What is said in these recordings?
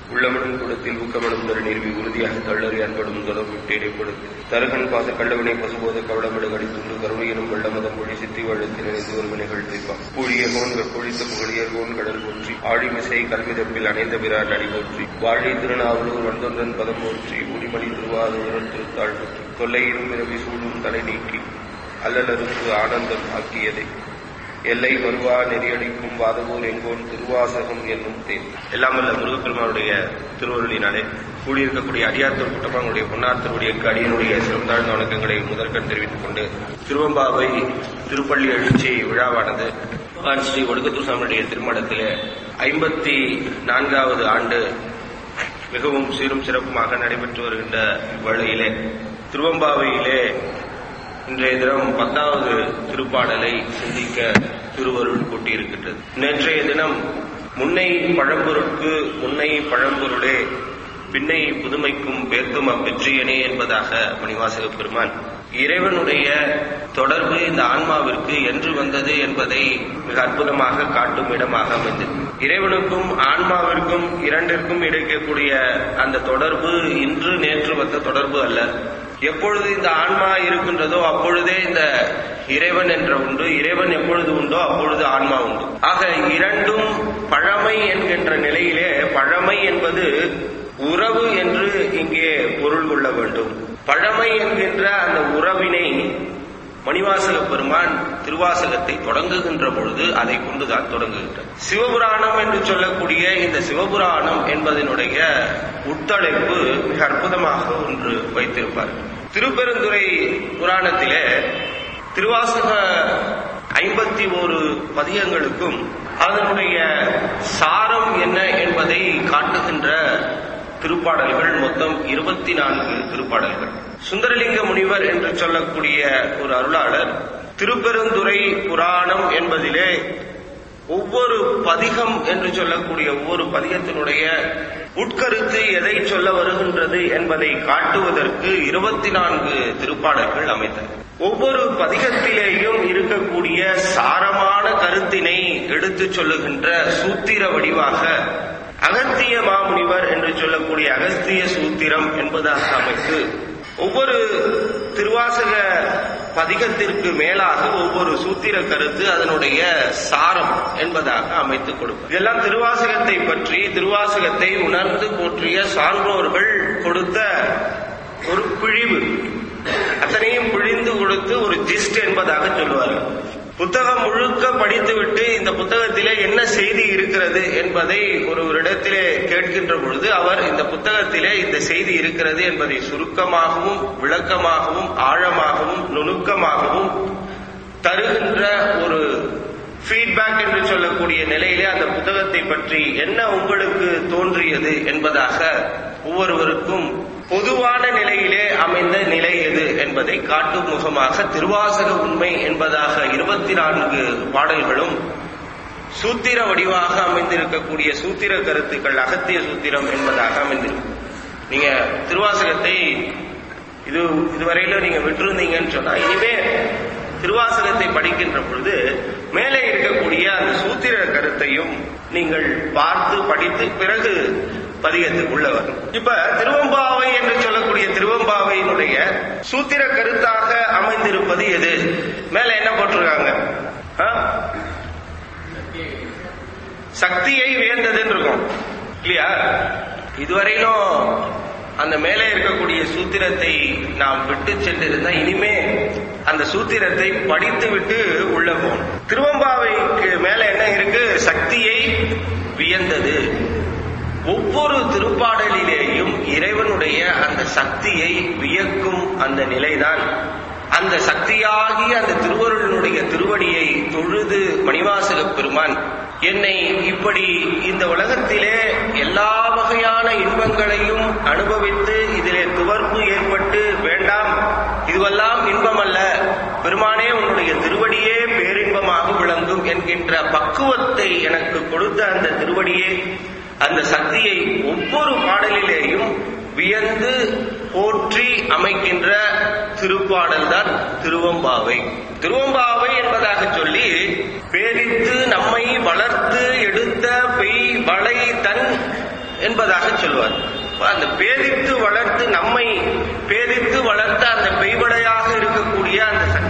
உள்ளமனும் குடத்தில் ஊக்கமனும் தருநீர்வி உறுதியாக தள்ளறி அன்படும் தொடர்புட்டு இடைப்படும் தருகன் பாச கள்ளவினை பசுபோத கவளமிடு கடித்துண்டு கருணையினும் வெள்ளமதம் மொழி சித்தி வள்ளத்தில் இணைந்து ஒரு வினைகள் தீர்ப்பான் பூழிய கோன்கள் பொழித்த புகழியர் கோன் கடல் போற்றி ஆழிமிசை கல்விதப்பில் அணைந்த பிறார் அடி போற்றி வாழி திருநாவலூர் வந்தொன்றன் பதம் போற்றி ஊடிமணி திருவாரூரன் திருத்தாள் போற்றி கொல்லையிலும் இரவி சூடும் தலை நீக்கி அல்லலருக்கு ஆனந்தம் ஆக்கியதை எல்லை வருவா நெறியடிக்கும் வாதவூர் எங்கோன் திருவாசகம் என்னும் தேன் எல்லாம் வல்ல முருகப்பெருமானுடைய திருவருளினாலே கூடியிருக்கக்கூடிய அடியார்த்தோர் கூட்டமானுடைய பொன்னார் திருவடியக்கு அடியனுடைய சிறந்தாழ்ந்த வணக்கங்களை முதற்கண் தெரிவித்துக் கொண்டு திருவம்பாவை திருப்பள்ளி எழுச்சி விழாவானது பகவான் ஸ்ரீ ஒடுக்கத்தூர் சாமியுடைய திருமணத்திலே ஐம்பத்தி நான்காவது ஆண்டு மிகவும் சீரும் சிறப்புமாக நடைபெற்று வருகின்ற இவ்வேளையிலே திருவம்பாவையிலே இன்றைய தினம் பத்தாவது திருப்பாடலை சிந்திக்க திருவருள் கூட்டியிருக்கின்றது நேற்றைய தினம் முன்னை பழம்பொருட்கு முன்னை பழம்பொருளே பின்னை புதுமைக்கும் பேர்க்கும் அப்பெற்றியனே என்பதாக மணிவாசக பெருமான் இறைவனுடைய தொடர்பு இந்த ஆன்மாவிற்கு என்று வந்தது என்பதை மிக அற்புதமாக காட்டும் இடமாக அமைந்தது இறைவனுக்கும் ஆன்மாவிற்கும் இரண்டிற்கும் இடைக்கக்கூடிய அந்த தொடர்பு இன்று நேற்று வந்த தொடர்பு அல்ல எப்பொழுது இந்த ஆன்மா இருக்கின்றதோ அப்பொழுதே இந்த இறைவன் என்ற உண்டு இறைவன் எப்பொழுது உண்டோ அப்பொழுது ஆன்மா உண்டு ஆக இரண்டும் பழமை என்கின்ற நிலையிலே பழமை என்பது உறவு என்று இங்கே பொருள் கொள்ள வேண்டும் பழமை என்கின்ற அந்த உறவினை மணிவாசக பெருமான் திருவாசகத்தை தொடங்குகின்ற பொழுது அதை கொண்டுதான் தொடங்குகின்றார் சிவபுராணம் என்று சொல்லக்கூடிய இந்த சிவபுராணம் என்பதனுடைய உட்தலைப்பு மிக அற்புதமாக ஒன்று வைத்திருப்பார் திருப்பெருந்துறை புராணத்திலே திருவாசக ஐம்பத்தி ஒரு பதிகங்களுக்கும் அதனுடைய சாரம் என்ன என்பதை காட்டுகின்ற திருப்பாடல்கள் மொத்தம் இருபத்தி நான்கு திருப்பாடல்கள் சுந்தரலிங்க முனிவர் என்று சொல்லக்கூடிய ஒரு அருளாளர் திருப்பெருந்துறை புராணம் என்பதிலே ஒவ்வொரு பதிகம் என்று சொல்லக்கூடிய ஒவ்வொரு பதிகத்தினுடைய உட்கருத்து எதை சொல்ல வருகின்றது என்பதை காட்டுவதற்கு இருபத்தி நான்கு திருப்பாடல்கள் அமைத்தன ஒவ்வொரு பதிகத்திலேயும் இருக்கக்கூடிய சாரமான கருத்தினை எடுத்துச் சொல்லுகின்ற சூத்திர வடிவாக அகத்திய மாமுனிவர் என்று சொல்லக்கூடிய அகஸ்திய சூத்திரம் என்பதாக அமைத்து ஒவ்வொரு திருவாசக பதிகத்திற்கு மேலாக ஒவ்வொரு சூத்திர கருத்து அதனுடைய சாரம் என்பதாக அமைத்துக் கொடுக்கும் இதெல்லாம் திருவாசகத்தை பற்றி திருவாசகத்தை உணர்ந்து போற்றிய சான்றோர்கள் கொடுத்த ஒரு பிழிவு அத்தனையும் பிழிந்து கொடுத்து ஒரு ஜிஸ்ட் என்பதாக சொல்லுவார்கள் புத்தகம் முழுக்க படித்துவிட்டு இந்த புத்தகத்திலே என்ன செய்தி இருக்கிறது என்பதை ஒருவரிடத்திலே கேட்கின்ற பொழுது அவர் இந்த புத்தகத்திலே இந்த செய்தி இருக்கிறது என்பதை சுருக்கமாகவும் விளக்கமாகவும் ஆழமாகவும் நுணுக்கமாகவும் தருகின்ற ஒரு ஃபீட்பேக் என்று சொல்லக்கூடிய நிலையிலே அந்த புத்தகத்தை பற்றி என்ன உங்களுக்கு தோன்றியது என்பதாக ஒவ்வொருவருக்கும் பொதுவான நிலையிலே அமைந்த நிலை எது என்பதை காட்டும் முகமாக திருவாசக உண்மை என்பதாக இருபத்தி நான்கு பாடல்களும் சூத்திர வடிவாக அமைந்திருக்கக்கூடிய சூத்திர கருத்துக்கள் அகத்திய சூத்திரம் என்பதாக அமைந்திருக்கு நீங்க திருவாசகத்தை இது இதுவரையில நீங்க விட்டிருந்தீங்கன்னு சொன்னா இனிமே திருவாசகத்தை படிக்கின்ற பொழுது மேலே இருக்கக்கூடிய அந்த சூத்திர கருத்தையும் நீங்கள் பார்த்து படித்து பிறகு பதிகத்துக்குள்ள வரும் இப்ப திருவம்பாவை என்று சொல்லக்கூடிய திருவம்பாவையினுடைய சூத்திர கருத்தாக அமைந்திருப்பது எது மேல என்ன போட்டிருக்காங்க ஆ? சக்தியை வேந்ததுன்னு இருக்கும் இல்லையா இதுவரையிலும் அந்த மேலே இருக்கக்கூடிய சூத்திரத்தை நாம் விட்டு சென்றிருந்தா இனிமே அந்த சூத்திரத்தை படித்து விட்டு உள்ள போகணும் திருவம்பாவைக்கு மேல என்ன இருக்கு சக்தியை வியந்தது ஒவ்வொரு திருப்பாடலிலேயும் இறைவனுடைய அந்த சக்தியை வியக்கும் அந்த நிலைதான் அந்த சக்தியாகிய அந்த திருவருளினுடைய திருவடியை தொழுது மணிவாசக பெருமான் என்னை இப்படி இந்த உலகத்திலே எல்லா வகையான இன்பங்களையும் அனுபவித்து இதிலே துவர்ப்பு ஏற்பட்டு வேண்டாம் இதுவெல்லாம் இன்பம் அல்ல பெருமானே உன்னுடைய திருவடியே பேரின்பமாக விளங்கும் என்கின்ற பக்குவத்தை எனக்கு கொடுத்த அந்த திருவடியே அந்த சக்தியை ஒவ்வொரு பாடலிலேயும் வியந்து போற்றி அமைக்கின்ற திருப்பாடல் தான் திருவம்பாவை திருவம்பாவை என்பதாக சொல்லி பேரித்து நம்மை வளர்த்து எடுத்த பெய் வளை தன் என்பதாக சொல்வார் அந்த பேதித்து வளர்த்து நம்மை பேதித்து வளர்த்த அந்த பெய்வடையாக இருக்கக்கூடிய அந்த சக்தி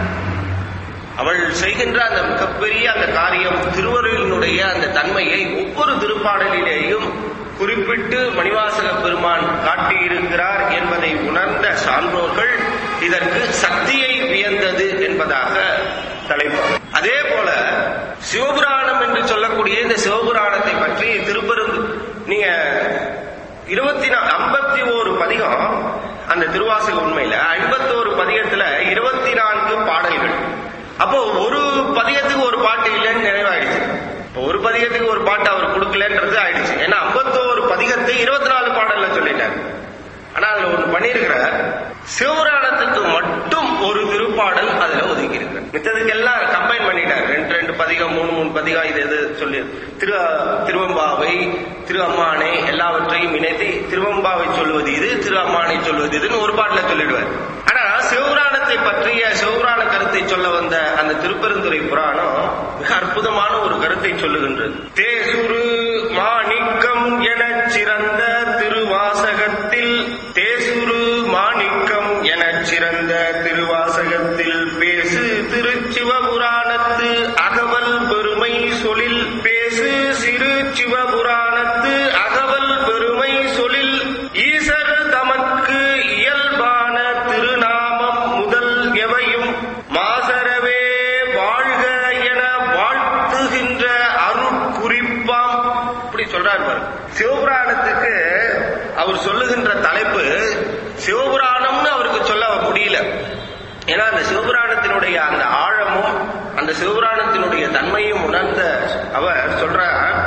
அவள் செய்கின்ற அந்த மிகப்பெரிய அந்த காரியம் திருவருளினுடைய அந்த தன்மையை ஒவ்வொரு திருப்பாடலிலேயும் குறிப்பிட்டு மணிவாசக பெருமான் காட்டியிருக்கிறார் என்பதை உணர்ந்த சான்றோர்கள் இதற்கு சக்தியை வியந்தது என்பதாக தலைப்பு அதே போல சிவபுராணம் என்று சொல்லக்கூடிய இந்த சிவபுராணத்தை பற்றி திருப்பெருந்து நீங்க இருபத்தி நா ஐம்பத்தி ஓரு பதிகம் அந்த திருவாசக உண்மையில ஐம்பத்தோரு பதிகத்துல இருபத்தி நான்கு பாடல்கள் அப்போ ஒரு பதிகத்துக்கு ஒரு பாட்டு இல்லைன்னு நிறைவாயிடுச்சு இப்போ ஒரு பதிகத்துக்கு ஒரு பாட்டு அவர் கொடுக்கலன்றது ஆயிடுச்சு ஏன்னா ஐம்பத்தோரு பதிகத்தை இருபத்தி நாலு பாடல்ல சொல்லிட்டார் ஆனா அதுல ஒண்ணு பண்ணிருக்கிறார் சிவபுராணத்துக்கு மட்டும் ஒரு திருப்பாடல் அதுல ஒதுக்கி இருக்கு மித்ததுக்கெல்லாம் கம்பைன் பண்ணிட்டார் ரெண்டு ரெண்டு பதிகம் மூணு மூணு பதிகம் இது இது சொல்லி திரு திருவம்பாவை திரு அம்மானை எல்லாவற்றையும் இணைத்து திருவம்பாவை சொல்வது இது திரு அம்மானை சொல்வது இதுன்னு ஒரு பாட்டுல சொல்லிடுவார் ஆனா சிவபுராணத்தை பற்றிய சிவபுராண கருத்தை சொல்ல வந்த அந்த திருப்பெருந்துறை புராணம் மிக அற்புதமான ஒரு கருத்தை சொல்லுகின்றது தேசுரு மாணிக்கம் எனச் சிறந்த திருவாசகத்தில் தேசுரு மாணிக்கம் எனச் சிறந்த திருவாசகத்தில் பேசு திருச்சிவபுராணத்து அகவல் பெருமை சொலில் பேசு சிறு சிவபுராணத்து அகவல் பெருமை சொலில் ஈசர் தமக்கு இயல்பான திருநாமம் முதல் எவையும் மாசரவே வாழ்க என வாழ்த்துகின்ற அருட்குறிப்பாம் இப்படி சொல்றார் பாரு சிவபுராணத்துக்கு அவர் சொல்லுகின்ற தலைப்பு சிவபுராணம்னு அவருக்கு சொல்ல முடியல ஏன்னா அந்த சிவபுராணத்தினுடைய அந்த ஆழமும் அந்த சிவபுராணத்தினுடைய தன்மையும் உணர்ந்த அவர் சொல்றார்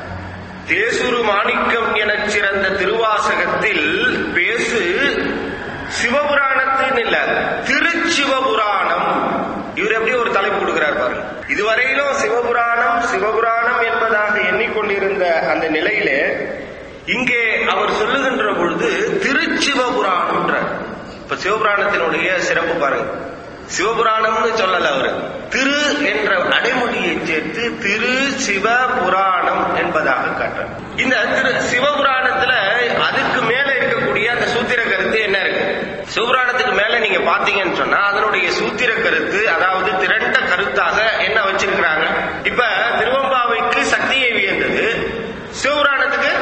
தேசுரு மாணிக்கம் எனச் சிறந்த திருவாசகத்தில் பேசு சிவபுராணத்தின் இல்ல திருச்சிவபுராணம் இவர் எப்படி ஒரு தலைப்பு கொடுக்கிறார் பாருங்க இதுவரையிலும் சிவபுராணம் சிவபுராணம் என்பதாக எண்ணிக்கொண்டிருந்த அந்த நிலையிலே இங்கே அவர் சொல்லுகின்ற பொழுது திருச்சிவபுராணம்ன்ற இப்ப சிவபுராணத்தினுடைய சிறப்பு பாருங்க சிவபுராணம்னு சொல்லல அவரு திரு என்ற அடைமொழியை சேர்த்து திரு சிவ புராணம் என்பதாக காட்டுறார் இந்த திரு சிவபுராணத்துல அதுக்கு மேல இருக்கக்கூடிய அந்த சூத்திர கருத்து என்ன இருக்கு சிவபுராணத்துக்கு மேல நீங்க பாத்தீங்கன்னு சொன்னா அதனுடைய சூத்திர கருத்து அதாவது திரண்ட கருத்தாக என்ன வச்சிருக்கிறாங்க இப்ப திருவம்பாவைக்கு சக்தியை வியந்தது சிவபுராணத்துக்கு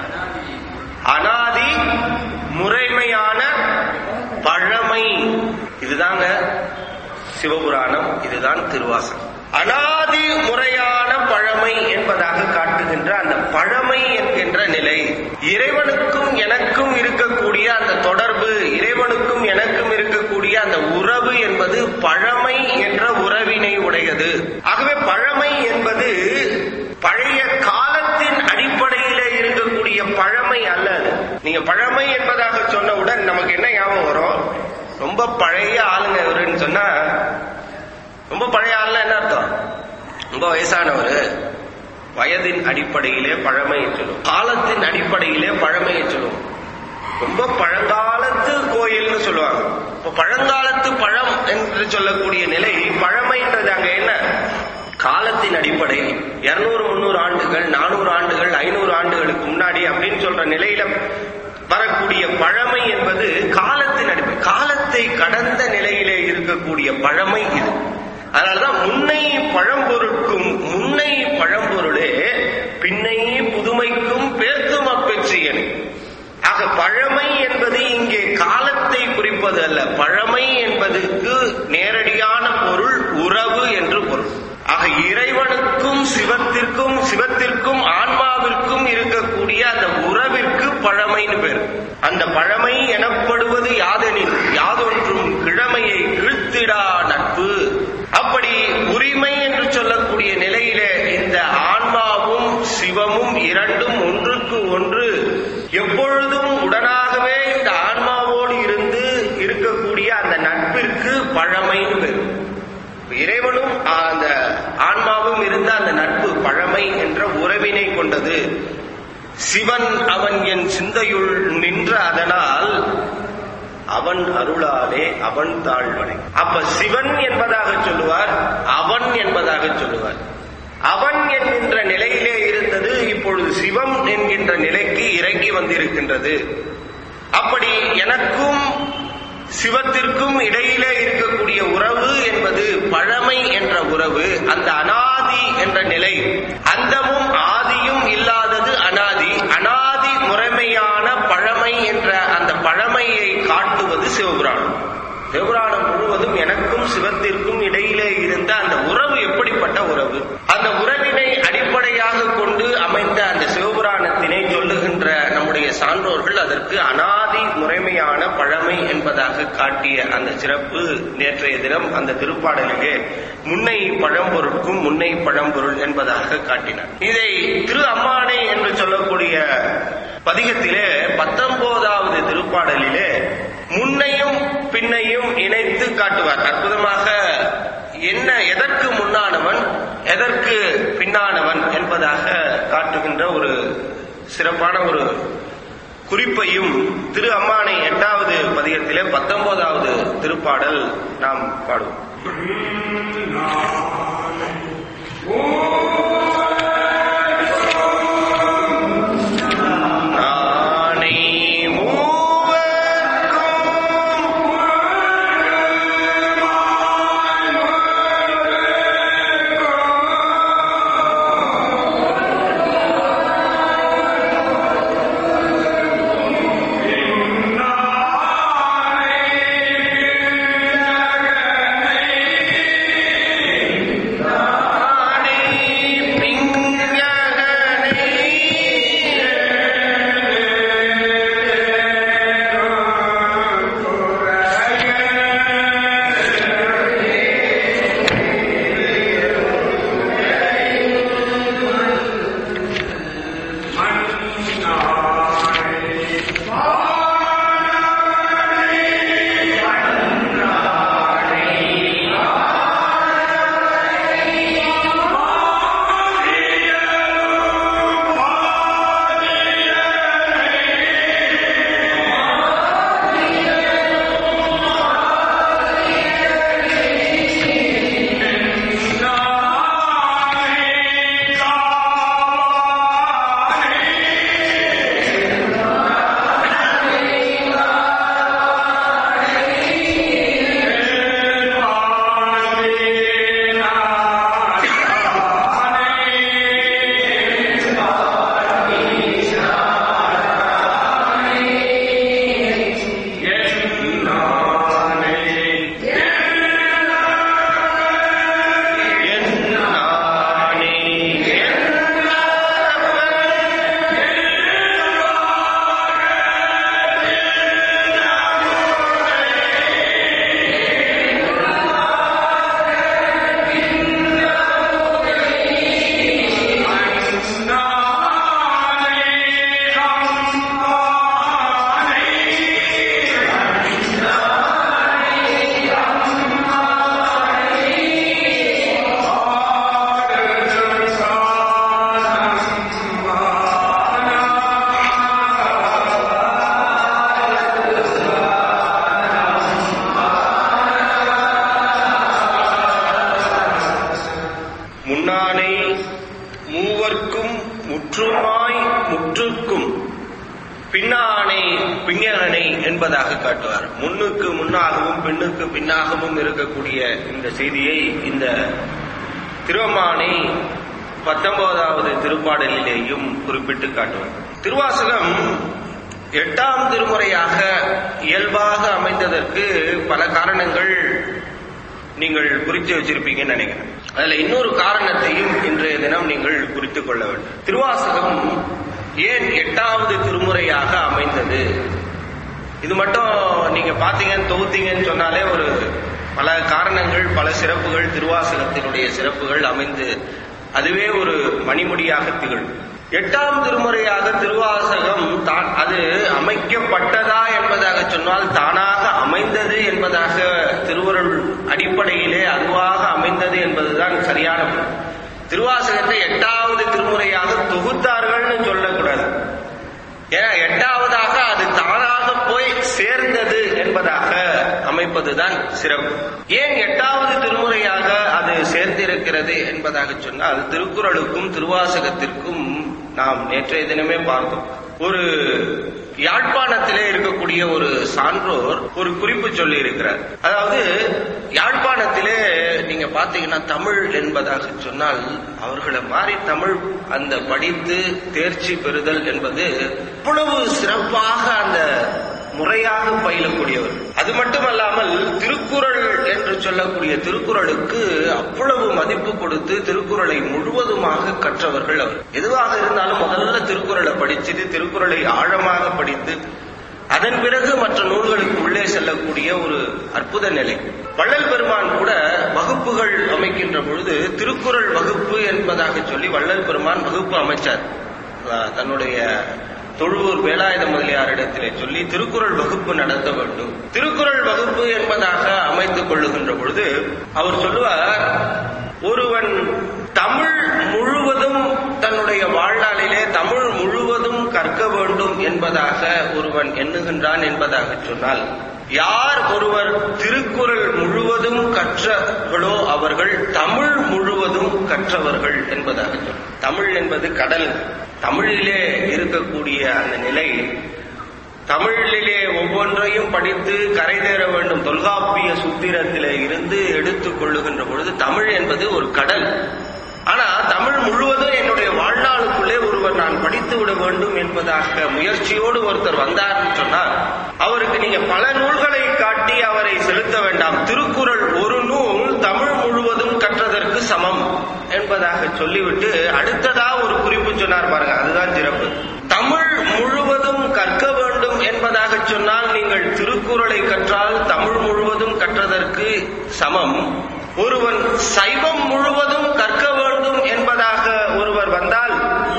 அனாதி முறைமையான பழமை இதுதாங்க சிவபுராணம் இதுதான் திருவாசகம் அனாதி முறையான பழமை என்பதாக காட்டுகின்ற அந்த பழமை என்கின்ற நிலை இறைவனுக்கும் எனக்கும் இருக்கக்கூடிய அந்த தொடர்பு இறைவனுக்கும் எனக்கும் இருக்கக்கூடிய அந்த உறவு என்பது பழமை என்ற உறவினை உடையது ஆகவே பழமை என்பது பழைய காலத்தின் அடிப்படையிலே இருக்கக்கூடிய பழமை அல்ல அது. நீங்க பழமை என்பதாக சொன்னவுடன் நமக்கு என்ன ஞாபகம் வரும் ரொம்ப பழைய ஆளுங்க இவருன்னு சொன்னா ரொம்ப பழைய ஆளுனா என்ன அர்த்தம் ரொம்ப வயசானவர் வயதின் அடிப்படையிலே பழமையை சொல்லும் காலத்தின் அடிப்படையிலே பழமையை சொல்லும் ரொம்ப பழங்காலத்து கோயில்னு சொல்லுவாங்க இப்ப பழங்காலத்து பழம் என்று சொல்லக்கூடிய நிலை பழமைன்றது அங்க என்ன காலத்தின் அடிப்படையில் இருநூறு முன்னூறு ஆண்டுகள் நானூறு ஆண்டுகள் ஐநூறு ஆண்டுகளுக்கு முன்னாடி அப்படின்னு சொல்ற நிலையில வரக்கூடிய பழமை என்பது காலத்தின் அடிப்படை காலத்தை கடந்த நிலையிலே இருக்கக்கூடிய பழமை இது அதனாலதான் முன்னை பழம்பொருட்கும் முன்னை பழம்பொருளே பின்னை புதுமைக்கும் பேர்த்தும் அப்பெற்றியன் ஆக பழமை என்பது இங்கே காலத்தை குறிப்பது அல்ல பழமை என்பதற்கு நேரடியான பொருள் உறவு என்று பொருள் ஆக இறைவனுக்கும் சிவத்திற்கும் சிவத்திற்கும் ஆன்மாவிற்கும் இருக்கக்கூடிய அந்த உறவிற்கு பழமைன்னு பேர் அந்த பழமை எனப்படுவது யாதெனில் யாதொன்றும் கிழமையை கிழ்த்திடா நட்பு அப்படி உரிமை என்று சொல்லக்கூடிய நிலையிலே இந்த ஆன்மாவும் சிவமும் இரண்டும் ஒன்றுக்கு ஒன்று எப்பொழுதும் உடனாகவே இந்த ஆன்மாவோடு இருந்து இருக்கக்கூடிய அந்த நட்பிற்கு பழமைன்னு பேர் இறைவனும் அந்த ஆன்மாவும் இருந்த அந்த நட்பு பழமை என்ற உறவினை கொண்டது சிவன் அவன் என் சிந்தையுள் நின்ற அதனால் அவன் அருளாலே அவன் தாழ்வனை அப்ப சிவன் என்பதாக சொல்லுவார் அவன் என்பதாக சொல்லுவார் அவன் என்கின்ற நிலையிலே இருந்தது இப்பொழுது சிவம் என்கின்ற நிலைக்கு இறங்கி வந்திருக்கின்றது அப்படி எனக்கும் சிவத்திற்கும் இடையிலே இருக்கக்கூடிய உறவு என்பது பழமை என்ற உறவு அந்த அனாதி என்ற நிலை அந்தமும் ஆதியும் இல்லாதது அனாதி அனாதி முறைமையான பழமை என்ற அந்த பழமையை காட்டுவது சிவபுராணம் சிவபுராணம் முழுவதும் எனக்கும் சிவத்திற்கும் இடையிலே இருந்த அந்த உறவு எப்படிப்பட்ட உறவு அந்த உறவினை அடிப்படையாக கொண்டு அமைந்த அந்த சிவபுராணத்தினை சொல்லுகின்ற நம்முடைய சான்றோர்கள் அதற்கு அனாதி முறைமையான பழமை என்பதாக காட்டிய அந்த சிறப்பு நேற்றைய தினம் அந்த திருப்பாடலிலே முன்னை பழம்பொருட்கும் முன்னை பழம்பொருள் என்பதாக காட்டினார் இதை திரு அம்மானை என்று சொல்லக்கூடிய பதிகத்திலே பத்தொன்பதாவது திருப்பாடலிலே முன்னையும் பின்னையும் இணைத்து காட்டுவார் அற்புதமாக என்ன எதற்கு முன்னானவன் எதற்கு பின்னானவன் என்பதாக காட்டுகின்ற ஒரு சிறப்பான ஒரு குறிப்பையும் திரு அம்மானை எட்டாவது பதிகத்திலே பத்தொன்பதாவது திருப்பாடல் நாம் பாடுவோம் நானே மூவர்க்கும் நானே பிஞகனே முன்னானை மூவர்க்கும் முற்றுமாய் முற்றுக்கும் பின்னானை பிஞகனை என்பதாக காட்டுவார் முன்னுக்கு முன்னாகவும் பின்னுக்கு பின்னாகவும் இருக்கக்கூடிய இந்த செய்தியை இந்த திருவமானை பத்தொன்பதாவது திருப்பாடலிலேயும் குறிப்பிட்டு காட்டுவார் திருவாசகம் எட்டாம் திருமுறையாக இயல்பாக அமைந்ததற்கு பல காரணங்கள் நீங்கள் குறித்து வச்சிருப்பீங்கன்னு நினைக்கிறேன் அதுல இன்னொரு காரணத்தையும் இன்றைய தினம் நீங்கள் குறித்துக் கொள்ள வேண்டும் திருவாசகம் ஏன் எட்டாவது திருமுறையாக அமைந்தது இது மட்டும் நீங்க பாத்தீங்கன்னு தொகுத்தீங்கன்னு சொன்னாலே ஒரு பல காரணங்கள் பல சிறப்புகள் திருவாசகத்தினுடைய சிறப்புகள் அமைந்து அதுவே ஒரு மணிமுடியாக திகழும் எட்டாம் திருமுறையாக திருவாசகம் தான் அது அமைக்கப்பட்டதா என்பதாக சொன்னால் தானாக அமைந்தது என்பதாக திருவருள் அடிப்படையிலே அதுவாக அமைந்தது என்பதுதான் சரியான பொருள். திருவாசகத்தை எட்டாவது திருமுறையாக தொகுத்தார்கள்னு சொல்லக்கூடாது ஏன்னா எட்டாவதாக அது தானாக போய் சேர்ந்தது என்பதாக அமைப்பதுதான் சிறப்பு ஏன் எட்டாவது திருமுறையாக அது சேர்ந்திருக்கிறது என்பதாக சொன்னால் திருக்குறளுக்கும் திருவாசகத்திற்கும் நாம் நேற்றைய தினமே பார்த்தோம் ஒரு யாழ்ப்பாணத்திலே இருக்கக்கூடிய ஒரு சான்றோர் ஒரு குறிப்பு சொல்லி இருக்கிறார் அதாவது யாழ்ப்பாணத்திலே நீங்க பாத்தீங்கன்னா தமிழ் என்பதாக சொன்னால் அவர்களை மாறி தமிழ் அந்த படித்து தேர்ச்சி பெறுதல் என்பது அவ்வளவு சிறப்பாக அந்த முறையாக பயிலக்கூடியவர் அது மட்டுமல்லாமல் திருக்குறள் என்று சொல்லக்கூடிய திருக்குறளுக்கு அவ்வளவு மதிப்பு கொடுத்து திருக்குறளை முழுவதுமாக கற்றவர்கள் அவர் எதுவாக இருந்தாலும் முதல்ல திருக்குறளை படிச்சுட்டு திருக்குறளை ஆழமாக படித்து அதன் பிறகு மற்ற நூல்களுக்கு உள்ளே செல்லக்கூடிய ஒரு அற்புத நிலை வள்ளல் பெருமான் கூட வகுப்புகள் அமைக்கின்ற பொழுது திருக்குறள் வகுப்பு என்பதாக சொல்லி வள்ளல் பெருமான் வகுப்பு அமைச்சார் அஹ் தன்னுடைய தொழுவூர் வேலாயுத முதலியாரிடத்திலே சொல்லி திருக்குறள் வகுப்பு நடத்த வேண்டும் திருக்குறள் வகுப்பு என்பதாக அமைத்துக் கொள்ளுகின்ற பொழுது அவர் சொல்லுவார் ஒருவன் தமிழ் முழுவதும் தன்னுடைய வாழ்நாளிலே தமிழ் முழுவதும் கற்க வேண்டும் என்பதாக ஒருவன் எண்ணுகின்றான் என்பதாக சொன்னால் யார் ஒருவர் திருக்குறள் முழுவதும் கற்றவர்களோ அவர்கள் தமிழ் முழுவதும் கற்றவர்கள் என்பதாக சொல் தமிழ் என்பது கடல் தமிழிலே இருக்கக்கூடிய அந்த நிலை தமிழிலே ஒவ்வொன்றையும் படித்து கரை தேர வேண்டும் தொல்காப்பிய சூத்திரத்திலே இருந்து எடுத்துக் கொள்ளுகின்ற பொழுது தமிழ் என்பது ஒரு கடல் ஆனா தமிழ் முழுவதும் என்னுடைய வாழ்நாளுக்குள்ளே ஒருவர் நான் படித்து விட வேண்டும் என்பதாக முயற்சியோடு ஒருத்தர் வந்தார்னு சொன்னால் அவருக்கு நீங்க பல நூல்களை காட்டி அவரை செலுத்த வேண்டாம் திருக்குறள் ஒரு நூல் தமிழ் முழுவதும் கற்றதற்கு சமம் என்பதாக சொல்லிவிட்டு அடுத்ததா ஒரு குறிப்பு சொன்னார் பாருங்க அதுதான் சிறப்பு தமிழ் முழுவதும் கற்க வேண்டும் என்பதாக சொன்னால் நீங்கள் திருக்குறளை கற்றால் தமிழ் முழுவதும் கற்றதற்கு சமம் ஒருவன் சைவம் முழுவதும் கற்க வேண்டும் என்பதாக ஒருவர் வந்தால்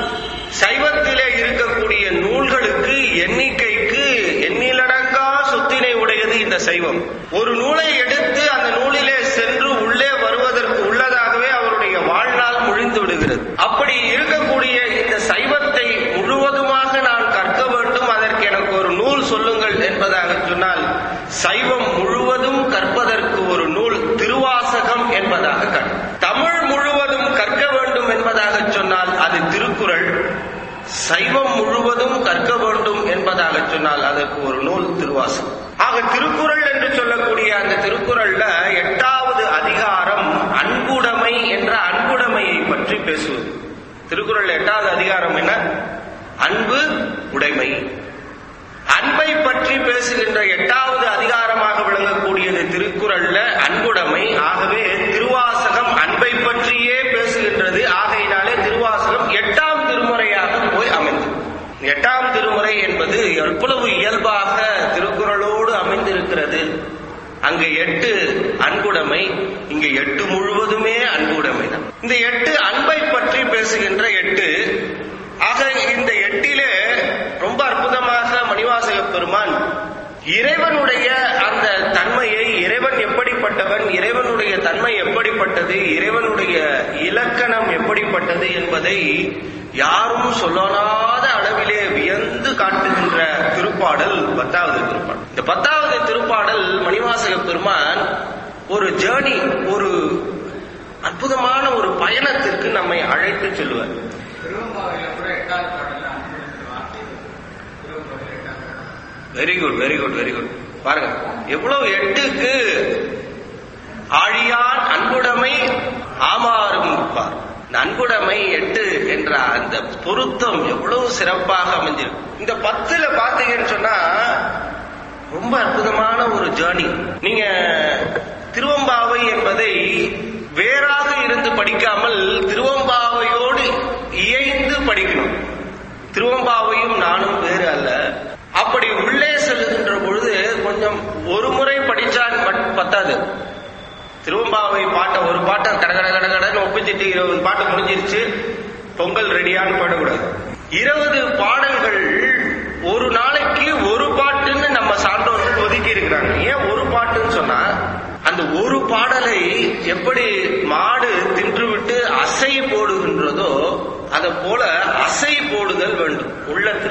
சைவத்திலே இருக்கக்கூடிய நூல்களுக்கு எண்ணிக்கைக்கு எண்ணிலடங்கா சொத்தினை உடையது இந்த சைவம் ஒரு நூலை எடுத்து அந்த நூலிலே சென்று உள்ளே வருவதற்கு உள்ளதாகவே அவருடைய வாழ்நாள் முழிந்து விடுகிறது அப்படி இருக்கக்கூடிய இந்த சைவத்தை முழுவதுமாக நான் கற்க வேண்டும் அதற்கு எனக்கு ஒரு நூல் சொல்லுங்கள் என்பதாக சொன்னால் சைவம் முழுவதும் கற்பதற்கு ஒரு நூல் திருவாசகம் என்பதாக கண் தமிழ் முழுவதும் கற்க வேண்டும் என்பதாக சொன்னால் அது திருக்குறள் சைவம் முழுவதும் கற்க வேண்டும் என்பதாக சொன்னால் அதற்கு ஒரு நூல் திருவாசகம் ஆக திருக்குறள் என்று சொல்லக்கூடிய அந்த திருக்குறள்ல எட்டாவது அதிகாரம் அன்புடைமை என்ற அன்புடைமையை பற்றி பேசுவது திருக்குறள் எட்டாவது அதிகாரம் என்ன அன்பு உடைமை அன்பை பற்றி பேசுகின்ற எட்டாவது அதிகாரமாக விளங்கக்கூடியது திருக்குறள்ல அன்புடைமை ஆகவே திருவாசகம் அன்பை பற்றியே பேசுகின்றது ஆகையினாலே திருவாசகம் எட்டாம் திருமுறையாக போய் அமைந்தது எட்டாம் திருமுறை என்பது எவ்வளவு இயல்பாக திருக்குறளோடு அமைந்திருக்கிறது அங்க எட்டு அன்புடைமை இங்க எட்டு முழுவதுமே அன்புடைமை தான் இந்த எட்டு அன்பை பற்றி பேசுகின்ற எட்டு ஆக இந்த எட்டிலே ரொம்ப அற்புதமாக மணிவாசக பெருமான் இறைவனுடைய அந்த தன்மையை இறைவன் எப்படிப்பட்டவன் இறைவனுடைய தன்மை எப்படிப்பட்டது இறைவனுடைய இலக்கணம் எப்படிப்பட்டது என்பதை யாரும் சொல்லலாத அளவிலே வியந்து காட்டுகின்ற திருப்பாடல் பத்தாவது திருப்பாடல் இந்த பத்தாவது திருப்பாடல் மணிவாசக பெருமான் ஒரு ஜேர்னி ஒரு அற்புதமான ஒரு பயணத்திற்கு நம்மை அழைத்து செல்வார் திருவம்பாவையில கூட எட்டாவது பாடல்ல அன்புடைய வார்த்தை திருவம்பாவையில எட்டாவது very good very good very good பாருங்க எவ்வளவு எட்டுக்கு ஆழியான் அன்புடைமை ஆமாறும் இருப்பார் இந்த அன்புடைமை எட்டு என்ற அந்த பொருத்தம் எவ்வளவு சிறப்பாக அமைஞ்சிருக்கு இந்த பத்துல பாத்தீங்கன்னு சொன்னா ரொம்ப அற்புதமான ஒரு ஜேர்னி நீங்க திருவம்பாவை என்பதை வேறாக இருந்து படிக்காமல் திருவம்பாவையோடு இயைந்து படிக்கணும் திருவம்பாவையும் நானும் வேறு அல்ல அப்படி உள்ளே செல்லுகின்ற பொழுது கொஞ்சம் ஒரு முறை படிச்சால் மட்- பத்தாது திருவம்பாவை பாட்டை ஒரு பாட்டை கட கட கட கடன்னு ஒப்பிச்சிட்டு இருபது பாட்டு முடிஞ்சிருச்சு பொங்கல் ரெடியான்னு பாடக்கூடாது இருபது பாடல்கள் ஒரு நாளைக்கு ஒரு பாட்டுன்னு நம்ம சான்றோர்கள் ஒதுக்கி இருக்கிறாங்க ஏன் ஒரு பாட்டுன்னு சொன்னா அந்த ஒரு பாடலை எப்படி மாடு தின்றுவிட்டு அசை போடுகின்றதோ அதை போல அசை போடுதல் வேண்டும் உள்ளத்தில்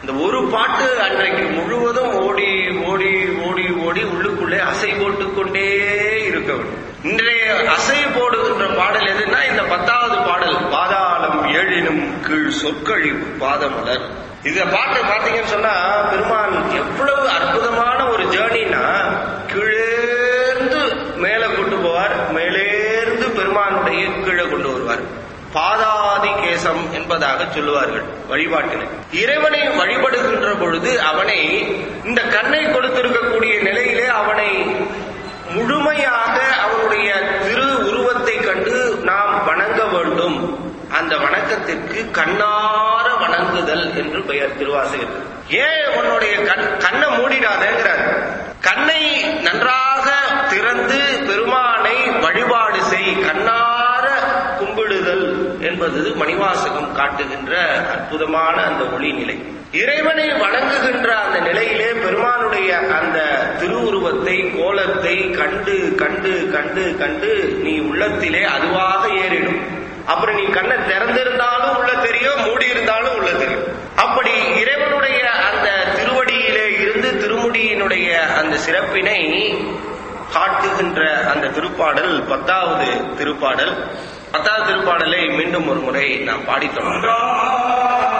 இந்த ஒரு பாட்டு அன்றைக்கு முழுவதும் ஓடி ஓடி ஓடி ஓடி உள்ளுக்குள்ளே அசை போட்டுக் கொண்டே இருக்க வேண்டும் இன்றைய அசை போடுகின்ற பாடல் எதுன்னா இந்த பத்தாவது பாடல் பாதாளம் ஏழினும் கீழ் சொற்கழிவு பாதமலர் இந்த பாட்டு பாத்தீங்கன்னு சொன்னா பெருமான் எவ்வளவு அற்புதமான ஒரு ஜேர்னினா கீழேர்ந்து மேல கொண்டு போவார் மேலேர்ந்து பெருமானுடைய கீழே கொண்டு வருவார் பாதாதி கேசம் என்பதாக சொல்லுவார்கள் வழிபாட்டில் இறைவனை வழிபடுகின்ற பொழுது அவனை இந்த கண்ணை கொடுத்திருக்கக்கூடிய நிலையிலே அவனை முழுமையாக அவனுடைய திரு உருவத்தை கண்டு நாம் வணங்க வேண்டும் அந்த வணக்கத்திற்கு கண்ணார வணங்குதல் என்று பெயர் திருவாசகர் ஏன் உன்னுடைய கண் கண்ணை மூடிடாதேங்கிறார் கண்ணை நன்றாக திறந்து பெருமானை வழிபாடு செய் கண்ணார கும்பிடுதல் என்பது மணிவாசகம் காட்டுகின்ற அற்புதமான அந்த ஒளி நிலை இறைவனை வணங்குகின்ற அந்த நிலையிலே பெருமானுடைய அந்த திருவுருவத்தை கோலத்தை கண்டு கண்டு கண்டு கண்டு நீ உள்ளத்திலே அதுவாக ஏறிடும் அப்புறம் நீ கண்ணை திறந்திருந்தாலும் உள்ள தெரியும் மூடி இருந்தாலும் உள்ள தெரியும் அப்படி இறைவனுடைய அந்த திருவடியிலே இருந்து திருமுடியினுடைய அந்த சிறப்பினை காட்டுகின்ற அந்த திருப்பாடல் பத்தாவது திருப்பாடல் பத்தாவது திருப்பாடலை மீண்டும் ஒரு முறை நாம் பாடித் தொடங்குகிறோம்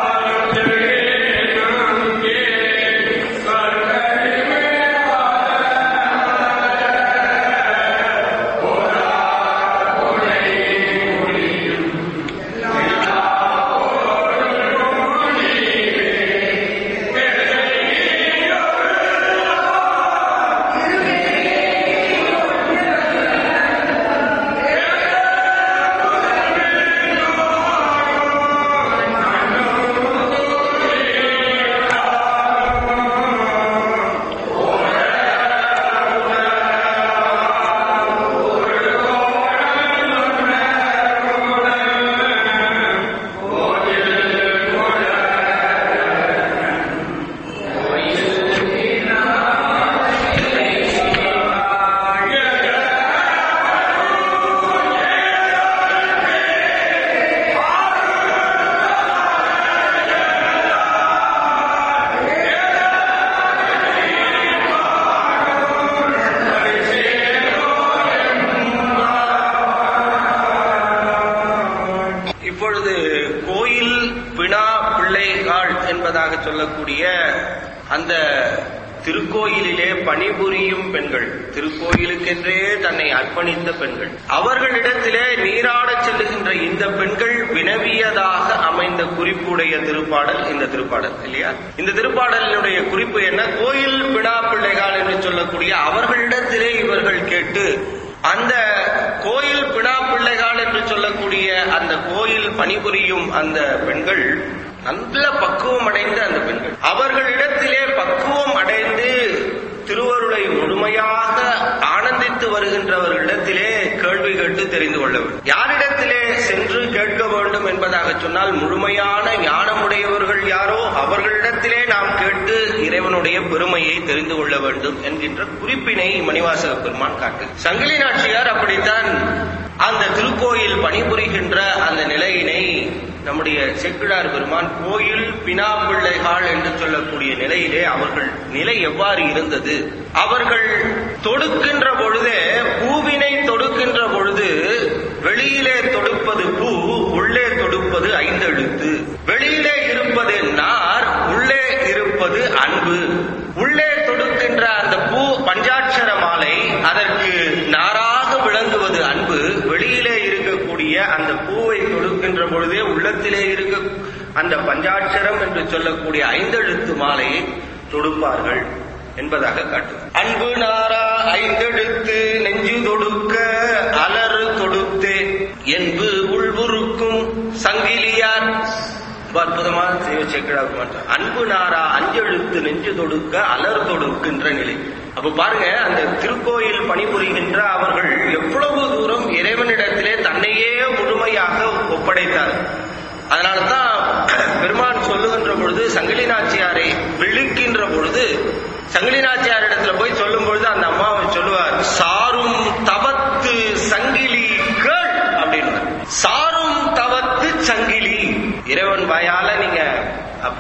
இப்பொழுது கோயில் பிணா பிள்ளைகாள் என்பதாக சொல்லக்கூடிய அந்த திருக்கோயிலிலே பணிபுரியும் பெண்கள் திருக்கோயிலுக்கென்றே தன்னை அர்ப்பணித்த பெண்கள் அவர்களிடத்திலே நீராடச் செல்லுகின்ற இந்த பெண்கள் வினவியதாக அமைந்த குறிப்புடைய திருப்பாடல் இந்த திருப்பாடல் இல்லையா இந்த திருப்பாடலினுடைய குறிப்பு என்ன கோயில் பிணா பிள்ளைகள் என்று சொல்லக்கூடிய அவர்களிடத்திலே இவர்கள் கேட்டு அந்த கோயில் பிணா பிள்ளைகள் என்று சொல்லக்கூடிய அந்த கோயில் பணிபுரியும் அந்த பெண்கள் நல்ல பக்குவம் அடைந்த அந்த பெண்கள் அவர்களிடத்திலே பக்குவம் அடைந்து திருவருளை முழுமையாக ஆனந்தித்து வருகின்றவர்களிடத்திலே கேள்வி கேட்டு தெரிந்து கொள்ள வேண்டும் யாரிடத்திலே சென்று கேட்க வேண்டும் என்பதாக சொன்னால் முழுமையான ஞானமுடையவர்கள் யாரோ அவர்களிடத்திலே நாம் கேட்டு இறைவனுடைய பெருமையை தெரிந்து கொள்ள வேண்டும் என்கின்ற குறிப்பினை மணிவாசக பெருமான் காட்டு சங்கிலி நாச்சியார் அப்படித்தான் அந்த திருக்கோயில் பணிபுரிகின்ற அந்த நிலையினை நம்முடைய செக்கிழார் பெருமான் கோயில் பினா பிள்ளைகாள் என்று சொல்லக்கூடிய நிலையிலே அவர்கள் நிலை எவ்வாறு இருந்தது அவர்கள் தொடுக்கின்ற பொழுதே பூவினை தொடுக்கின்ற பொழுது வெளியிலே தொடுப்பது பூ உள்ளே தொடுப்பது ஐந்தெழுத்து வெளியிலே இருப்பது நார் உள்ளே இருப்பது அன்பு உள்ளே தொடுக்கின்ற அந்த பூ பஞ்சாட்சர மாலை அதற்கு நாராக விளங்குவது அன்பு வெளியிலே இருக்கக்கூடிய அந்த பூவை தொடுக்கின்ற பொழுதே உள்ளத்திலே இருக்க அந்த பஞ்சாட்சரம் என்று சொல்லக்கூடிய ஐந்தெழுத்து மாலையை தொடுப்பார்கள் என்பதாக காட்டு அன்பு நாரா ஐந்தெழுத்து நெஞ்சு தொடுக்க அலறு தொடுத்தே என்பு உள்வுருக்கும் சங்கிலியார் ரொம்ப அற்புதமான செய்வ சேக்கிழார் மாற்றம் அன்பு நாரா அஞ்செழுத்து நெஞ்சு தொடுக்க அலர் தொடுக்கின்ற நிலை அப்ப பாருங்க அந்த திருக்கோயில் பணிபுரிகின்ற அவர்கள் எவ்வளவு தூரம் இறைவனிடத்திலே தன்னையே முழுமையாக ஒப்படைத்தார் அதனாலதான் பெருமான் சொல்லுகின்ற பொழுது சங்கிலி நாச்சியாரை விழுக்கின்ற பொழுது சங்கிலி நாச்சியார் இடத்துல போய் சொல்லும் பொழுது அந்த அம்மாவை சொல்லுவார் சாரும் தவத்து சங்கிலி கேள் அப்படின்னு சாரும் தவத்து சங்கிலி இறைவன் வாயால நீங்க அப்படி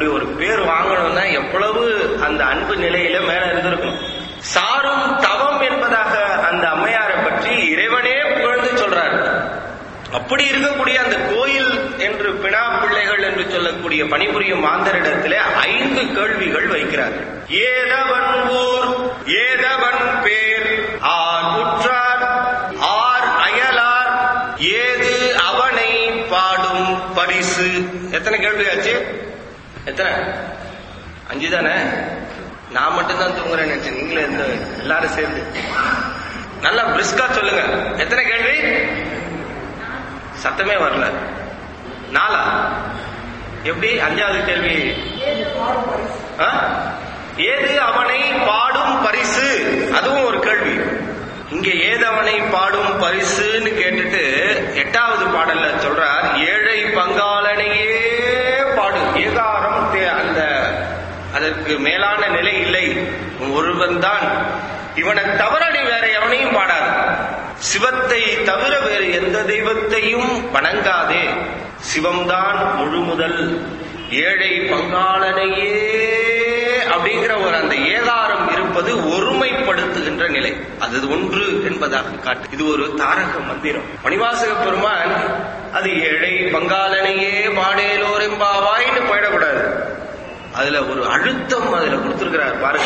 அப்படி ஒரு பேர் வாங்கணும்னா எவ்வளவு அந்த அன்பு நிலையில மேல இருந்திருக்கும் சாரும் தவம் என்பதாக அந்த அம்மையாரை பற்றி இறைவனே புகழ்ந்து சொல்றார் அப்படி இருக்கக்கூடிய அந்த கோயில் என்று பினா பிள்ளைகள் என்று சொல்லக்கூடிய பணிபுரியும் மாந்தரிடத்திலே ஐந்து கேள்விகள் வைக்கிறார்கள் ஏதவன் ஊர் ஏதவன் பேர் ஆர் உற்றார் ஆர் அயலார் ஏது அவனை பாடும் பரிசு எத்தனை கேள்வி ஆச்சு எத்தனை அஞ்சு தானே நான் மட்டும்தான் தூங்குறேன் நினைச்சேன் நீங்களே இந்த எல்லாரும் சேர்ந்து நல்லா பிரிஸ்கா சொல்லுங்க எத்தனை கேள்வி சத்தமே வரல நாலா எப்படி அஞ்சாவது கேள்வி ஆ? ஏது அவனை பாடும் பரிசு அதுவும் ஒரு கேள்வி இங்க ஏது அவனை பாடும் பரிசுன்னு கேட்டுட்டு எட்டாவது பாடல்ல சொல்றார் ஏழை பங்காளனையே பாடு ஏகாரம் தே- அந்த அதற்கு மேலான நிலை இல்லை ஒருவன் தான் இவனை தவிர நீ வேற எவனையும் பாடாது சிவத்தை தவிர வேறு எந்த தெய்வத்தையும் வணங்காதே சிவம்தான் முழுமுதல் ஏழை பங்காளனையே அப்படிங்கிற ஒரு அந்த ஏகாரம் இருப்பது ஒருமைப்படுத்துகின்ற நிலை அது ஒன்று என்பதாக காட்டு இது ஒரு தாரக மந்திரம் மணிவாசக பெருமான் அது ஏழை பங்காளனையே பாடேலோரெம்பாவாய்னு போயிடக்கூடாது அதுல ஒரு அழுத்தம் அதுல கொடுத்திருக்கிறார் பாருங்க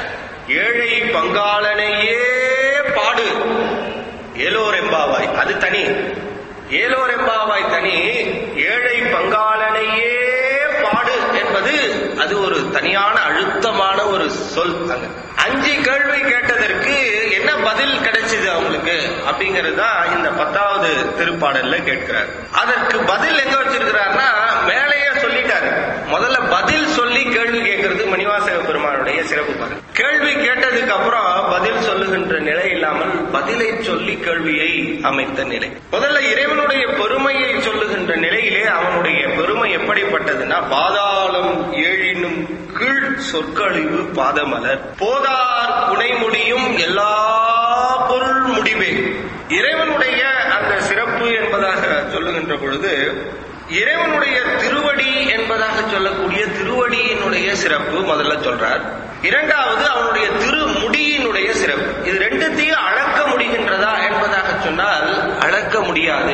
ஏழை பங்காளனையே பாடு ஏலோர் எம்பாவாய் அது தனி ஏலோர் எம்பாவாய் தனி ஏழை பங்காளனையே பாடு என்பது அது ஒரு தனியான அழுத்தமான ஒரு சொல் அங்க அஞ்சு கேள்வி கேட்டதற்கு என்ன பதில் கிடைச்சது அவங்களுக்கு அப்படிங்கிறது தான் இந்த பத்தாவது திருப்பாடல்ல கேட்கிறார் அதற்கு பதில் எங்க வச்சிருக்கிறார்னா மேலேயே சொல்லிட்டாரு முதல்ல பதில் சொல்லி கேள்வி கேட்கறது மணிவாசக பெருமானுடைய சிறப்பு பாருங்க கேள்வி கேட்டதுக்கு அப்புறம் பதில் சொல்லுகின்ற நிலை இல்லாமல் பதிலை சொல்லி கேள்வியை அமைத்த நிலை முதல்ல இறைவனுடைய பெருமையை சொல்லுகின்ற நிலையிலே அவனுடைய பெருமை எப்படிப்பட்டதுன்னா பாதாளம் ஏழினும் கீழ் சொற்கழிவு பாதமலர் போதார் புனைமுடியும் எல்லா பொருள் முடிவே இறைவனுடைய அந்த சிறப்பு என்பதாக சொல்லுகின்ற பொழுது இறைவனுடைய திருவடி என்பதாக சொல்லக்கூடிய திருவடியினுடைய சிறப்பு முதல்ல சொல்றார் இரண்டாவது அவனுடைய திருமுடியினுடைய சிறப்பு இது ரெண்டுத்தையும் அளக்க முடிகின்றதா என்பதாக சொன்னால் அளக்க முடியாது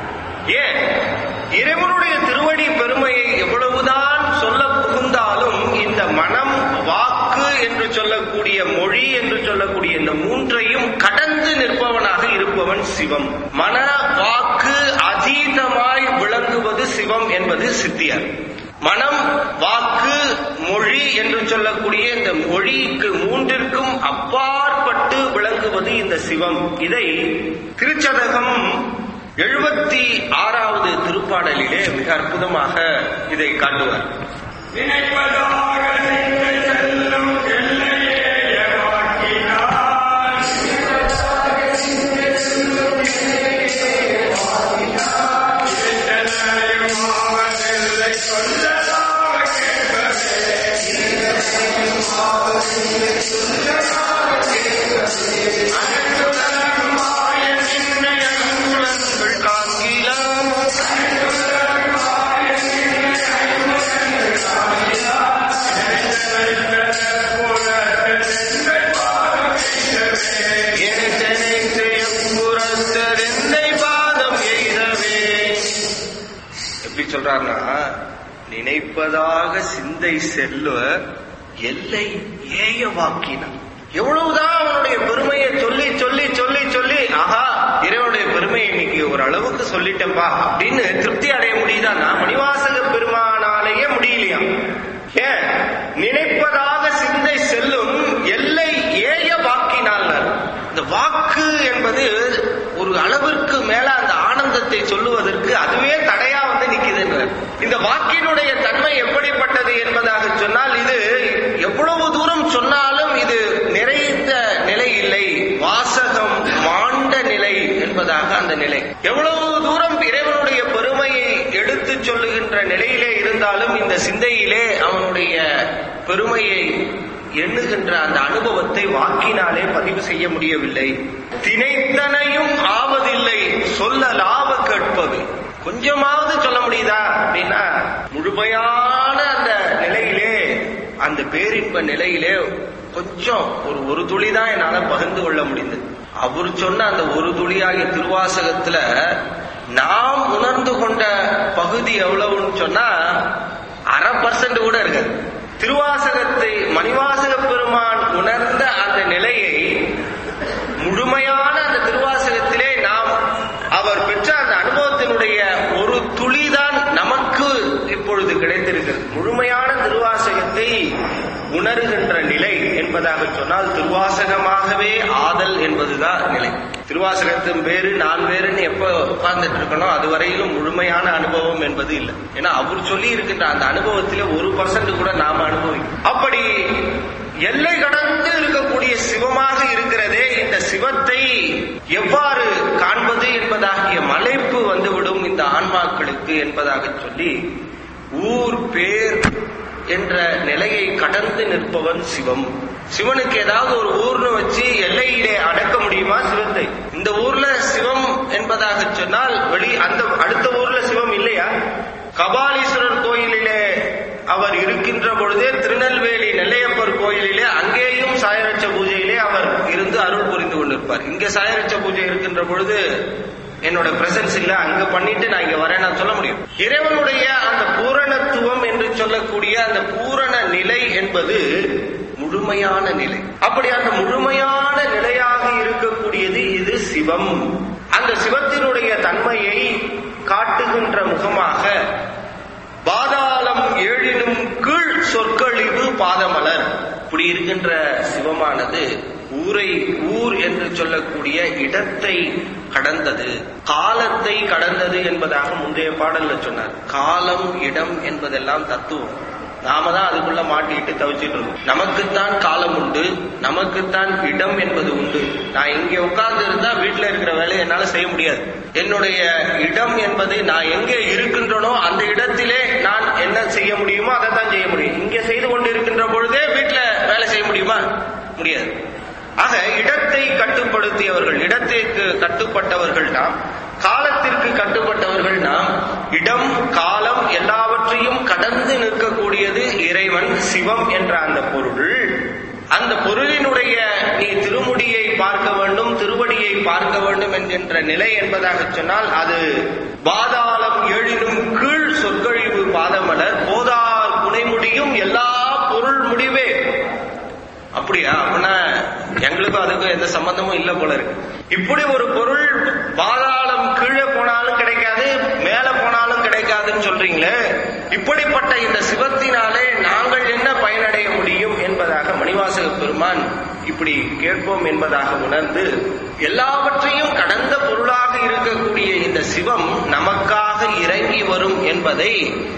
ஏன் இறைவனுடைய திருவடி பெருமையை எவ்வளவுதான் சொல்ல புகுந்தாலும் இந்த மனம் வாக்கு என்று சொல்லக்கூடிய மொழி என்று சொல்லக்கூடிய இந்த மூன்றையும் கடந்து நிற்பவனாக இருப்பவன் சிவம் மன வாக்கு அதீதமாய் விளங்குவது சிவம் என்பது சித்தியார் மனம் வாக்கு மொழி என்று சொல்லக்கூடிய இந்த மொழிக்கு மூன்றிற்கும் அப்பாற்பட்டு விளங்குவது இந்த சிவம் இதை திருச்சதகம் எழுபத்தி ஆறாவது திருப்பாடலிலே மிக அற்புதமாக இதை காட்டுவார் நினைப்பதாக நின்று செல்லும் எல்லையே வாக்கினார் இதனையும் ஆவதில்லை சொல்லதாக கேட்பதே அனைத்துலகம் மாய நின்னை அங்குலங்கள் காண்கிலாம் எனக்கெனைத்து எம்புறத்ததென்னை பாதம் எய்தவே எப்படி சொல்றாருன்னா நினைப்பதாக சிந்தை செல்ல எல்லை ஏய வாக்கினான் எவ்வளவுதான் அவனுடைய பெருமையை சொல்லி சொல்லி சொல்லி சொல்லி ஆஹா இறைவனுடைய பெருமையை இன்னைக்கு ஒரு அளவுக்கு சொல்லிட்டேன்பா அப்படின்னு திருப்தி அடைய முடியுதான்னா மணிவாசக பெருமானாலேயே முடியலையாம் ஏன் நினைப்பதாக சிந்தை செல்லும் எல்லை ஏய வாக்கினால் இந்த வாக்கு என்பது ஒரு அளவிற்கு மேல அந்த ஆனந்தத்தை சொல்லுவதற்கு அதுவே தடையா வந்து நிக்குதுன்ற இந்த வாக்கினுடைய தன்மை எப்படிப்பட்டது என்பதாக சொன்னால் இது எவ்வளவு தூரம் சொன்னாலும் இது நிறைந்த நிலை இல்லை வாசகம் மாண்ட நிலை என்பதாக அந்த நிலை எவ்வளவு தூரம் இறைவனுடைய பெருமையை எடுத்து சொல்லுகின்ற நிலையிலே இருந்தாலும் இந்த சிந்தையிலே அவனுடைய பெருமையை எண்ணுகின்ற அந்த அனுபவத்தை வாக்கினாலே பதிவு செய்ய முடியவில்லை தினைத்தனையும் ஆவதில்லை சொல்லலாவ கேட்பது கொஞ்சமாவது சொல்ல முடியுதா அப்படின்னா முழுமையான அந்த நிலையிலே அந்த பேரின்ப நிலையிலே கொஞ்சம் ஒரு ஒரு துளி தான் என்னால பகிர்ந்து கொள்ள முடிந்தது அவர் சொன்ன அந்த ஒரு துளியாகிய திருவாசகத்துல நாம் உணர்ந்து கொண்ட பகுதி எவ்வளவுன்னு சொன்னா அரை பர்சன்ட் கூட இருக்காது திருவாசகத்தை மணிவாசக பெருமான் உணர்ந்த அந்த நிலையை முழுமையான அந்த திருவாசகத்திலே நாம் அவர் பெற்ற அந்த அனுபவத்தினுடைய ஒரு துளிதான் நமக்கு இப்பொழுது கிடைத்திருக்கிறது முழுமையான திருவாசகத்தை உணர்கின்ற நிலை என்பதாக சொன்னால் திருவாசகமாகவே ஆதல் என்பதுதான் நிலை திருவாசகத்தின் வேறு நான் வேறுன்னு எப்ப உட்கார்ந்துட்டு இருக்கணும் அது வரையிலும் முழுமையான அனுபவம் என்பது இல்லை ஏன்னா அவர் சொல்லி இருக்கின்ற அந்த அனுபவத்திலே ஒரு பர்சன்ட் கூட நாம அனுபவிக்கும் அப்படி எல்லை கடந்து இருக்கக்கூடிய சிவமாக இருக்கிறதே இந்த சிவத்தை எவ்வாறு காண்பது என்பதாகிய மலைப்பு வந்துவிடும் இந்த ஆன்மாக்களுக்கு என்பதாக சொல்லி ஊர் பேர் என்ற நிலையை கடந்து நிற்பவன் சிவம் சிவனுக்கு ஏதாவது ஒரு ஊர்னு வச்சு எல்லையிலே அடக்க முடியுமா சிவத்தை இந்த ஊர்ல சிவம் என்பதாக சொன்னால் வெளி அந்த அடுத்த ஊர்ல சிவம் இல்லையா கபாலீஸ்வரர் கோயிலிலே அவர் இருக்கின்ற பொழுதே திருநெல்வேலி நெல்லையப்பர் கோயிலிலே அங்கேயும் சாயரட்ச பூஜையிலே அவர் இருந்து அருள் புரிந்து கொண்டிருப்பார் இங்க சாயரட்ச பூஜை இருக்கின்ற பொழுது என்னோட பிரசன்ஸ் இல்ல அங்க பண்ணிட்டு நான் இங்க வரேன் நான் சொல்ல முடியும் இறைவனுடைய அந்த பூரணத்துவம் என்று சொல்லக்கூடிய அந்த பூரண நிலை என்பது முழுமையான நிலை அப்படி அந்த முழுமையான நிலையாக இருக்கக்கூடியது இது சிவம் அந்த சிவத்தினுடைய தன்மையை காட்டுகின்ற முகமாக பாதாளம் ஏழினும் கீழ் சொற்கழிவு பாதமலர் இப்படி இருக்கின்ற சிவமானது ஊரை ஊர் என்று சொல்லக்கூடிய இடத்தை கடந்தது காலத்தை கடந்தது என்பதாக முந்தைய பாடல்ல சொன்னார் காலம் இடம் என்பதெல்லாம் தத்துவம் நாம தான் அதுக்குள்ள மாட்டிட்டு தவிச்சிட்டு இருக்கோம் நமக்குத்தான் காலம் உண்டு நமக்குத்தான் இடம் என்பது உண்டு நான் இங்க உட்கார்ந்து இருந்தா வீட்டுல இருக்கிற வேலையை என்னால செய்ய முடியாது என்னுடைய இடம் என்பது நான் எங்கே இருக்கின்றனோ அந்த இடத்திலே நான் என்ன செய்ய முடியுமோ அதை தான் செய்ய முடியும் இங்க செய்து கொண்டு இருக்கின்ற பொழுதே வீட்டுல வேலை செய்ய முடியுமா முடியாது ஆக இடத்தை கட்டுப்படுத்தியவர்கள் இடத்திற்கு கட்டுப்பட்டவர்கள் நாம் காலத்திற்கு கட்டுப்பட்டவர்கள் நாம் இடம் காலம் எல்லாவற்றையும் கடந்து நிற்கக்கூடியது இறைவன் சிவம் என்ற அந்த பொருள் அந்த பொருளினுடைய நீ திருமுடியை பார்க்க வேண்டும் திருவடியை பார்க்க வேண்டும் என்கின்ற நிலை என்பதாக சொன்னால் அது பாதாளம் எழிலும் கீழ் சொற்கழிவு பாதமலர் போதார் புனைமுடியும் எல்லா பொருள் முடிவே அப்படியா அப்படின்னா எங்களுக்கும் அதுக்கும் எந்த சம்பந்தமும் இல்ல போல இருக்கு இப்படி ஒரு பொருள் பாதாளம் கீழே போனாலும் கிடைக்காது மேல போனாலும் கிடைக்காதுன்னு சொல்றீங்களே இப்படிப்பட்ட இந்த சிவத்தினாலே நாங்கள் என்ன பயனடைய முடியும் என்பதாக மணிவாசக பெருமான் இப்படி கேட்போம் என்பதாக உணர்ந்து எல்லாவற்றையும் கடந்த பொருளாக இருக்கக்கூடிய இந்த சிவம் நமக்காக இறங்கி வரும் என்பதை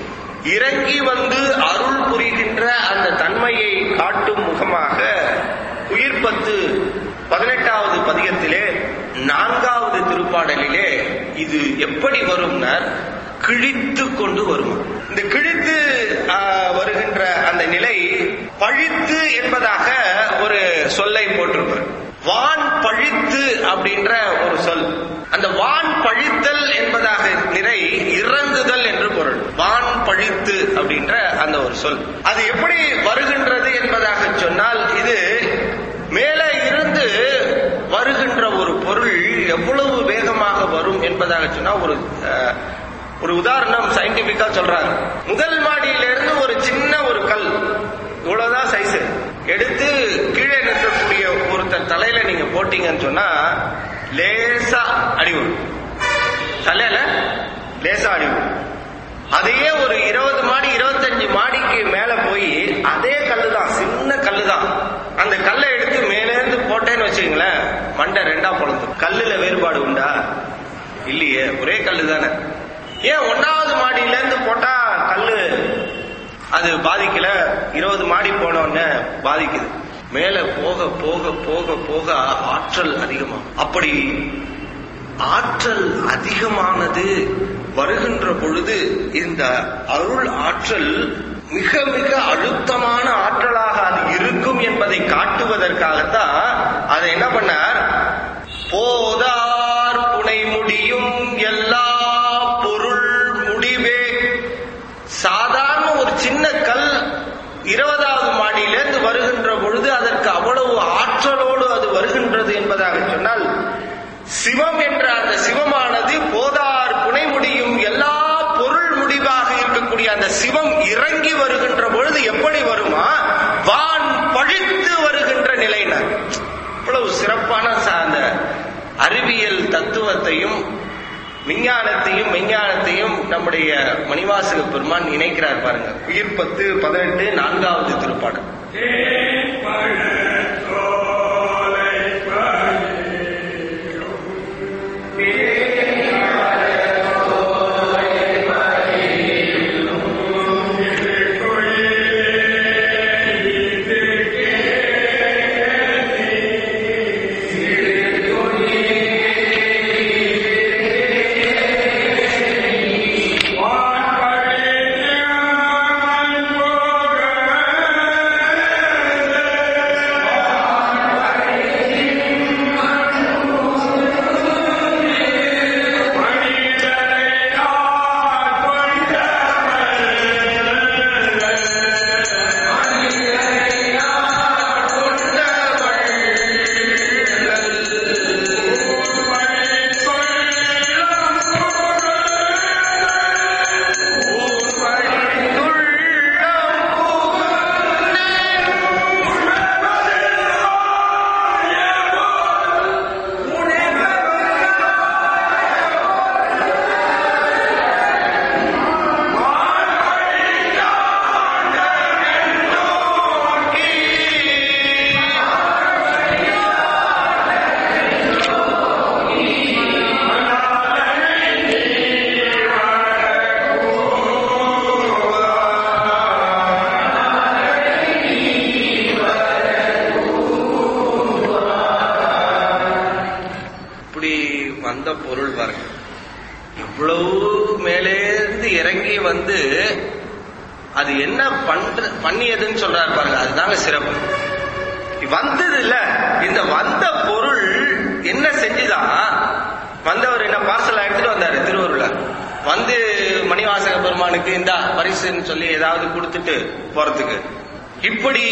இறங்கி வந்து அருள் புரிகின்ற அந்த தன்மையை காட்டும் முகமாக உயிர்ப்பத்து பதினெட்டாவது பதிகத்திலே நான்காவது திருப்பாடலிலே இது எப்படி வரும்னார் கிழித்து கொண்டு வரும் இந்த கிழித்து ஆஹ், வருகின்ற அந்த நிலை பழித்து என்பதாக ஒரு சொல்லை போட்டிருப்பார் வான் பழித்து அப்படின்ற ஒரு சொல் அந்த வான் பழித்தல் என்பதாக நிறை இறங்குதல் என்று பொருள் வான் பழித்து அப்படின்ற அந்த ஒரு சொல் அது எப்படி வருகின்றது என்பதாக சொன்னால் இது மேலே இருந்து வருகின்ற ஒரு பொருள் எவ்வளவு வேகமாக வரும் என்பதாக சொன்னா ஒரு அஹ், ஒரு உதாரணம் சயின்டிபிக்கா சொல்றாங்க முதல் மாடியிலிருந்து ஒரு சின்ன ஒரு கல் இவ்வளவுதான் சைஸ் எடுத்து கீழே நிற்கக்கூடிய ஒருத்தர் தலையில நீங்க போட்டீங்கன்னு சொன்னா லேசா அடி விழும் தலையில லேசா அடி விழும் அதையே ஒரு இருபது மாடி இருபத்தஞ்சு மாடிக்கு மேல போய் அதே கல்லு தான் சின்ன கல்லு தான் அந்த கல்லை எடுத்து மேலே இருந்து போட்டேன்னு வச்சுக்கங்களேன் மண்டை ரெண்டா பொழந்து கல்லுல வேறுபாடு உண்டா இல்லையே ஒரே கல்லு தானே ஏன் ஒன்னாவது மாடியில இருந்து போட்டா கல்லு அது பாதிக்கல இருபது மாடி போன உடனே பாதிக்குது மேல போக போக போக போக ஆற்றல் அதிகமாகும் அப்படி ஆற்றல் அதிகமானது வருகின்ற பொழுது இந்த அருள் ஆற்றல் மிக மிக அழுத்தமான ஆற்றலாக அது இருக்கும் என்பதை காட்டுவதற்காகத்தான் அதை என்ன பண்ணார் போதார் புனை முடியும் எல்லா பொருள் தத்துவத்தையும் விஞ்ஞானத்தையும் மெஞ்ஞானத்தையும் நம்முடைய மணிவாசக பெருமான் இணைக்கிறார் பாருங்க உயிர் பத்து பதினெட்டு நான்காவது திருப்பாடல் இப்படி வந்த பொருள் பாருங்க இவ்வளவு மேலேந்து இறங்கி வந்து அது என்ன பண்ற பண்ணியதுன்னு சொல்றாரு பாருங்க அதுதாங்க சிறப்பு வந்தது இல்ல இந்த வந்த பொருள் என்ன செஞ்சுதான் வந்தவர் என்ன பார்சல் எடுத்துட்டு வந்தாரு திருவருள வந்து மணிவாசக பெருமானுக்கு இந்த பரிசுன்னு சொல்லி ஏதாவது கொடுத்துட்டு போறதுக்கு இப்படி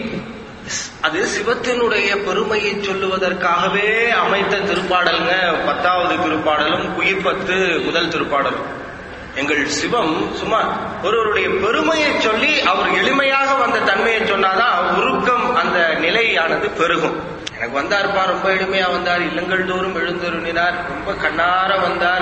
அது சிவத்தினுடைய பெருமையை சொல்லுவதற்காகவே அமைத்த திருப்பாடலுங்க பத்தாவது திருப்பாடலும் குயிர்பத்து முதல் திருப்பாடலும் எங்கள் சிவம் சும்மா ஒருவருடைய பெருமையை சொல்லி அவர் எளிமையாக வந்த தன்மையை சொன்னாதான் உருக்கம் அந்த நிலையானது பெருகும் எனக்கு வந்தார்ப்பா ரொம்ப எளிமையா வந்தார் இல்லங்கள் தோறும் எழுந்தருளினார் ரொம்ப கண்ணார வந்தார்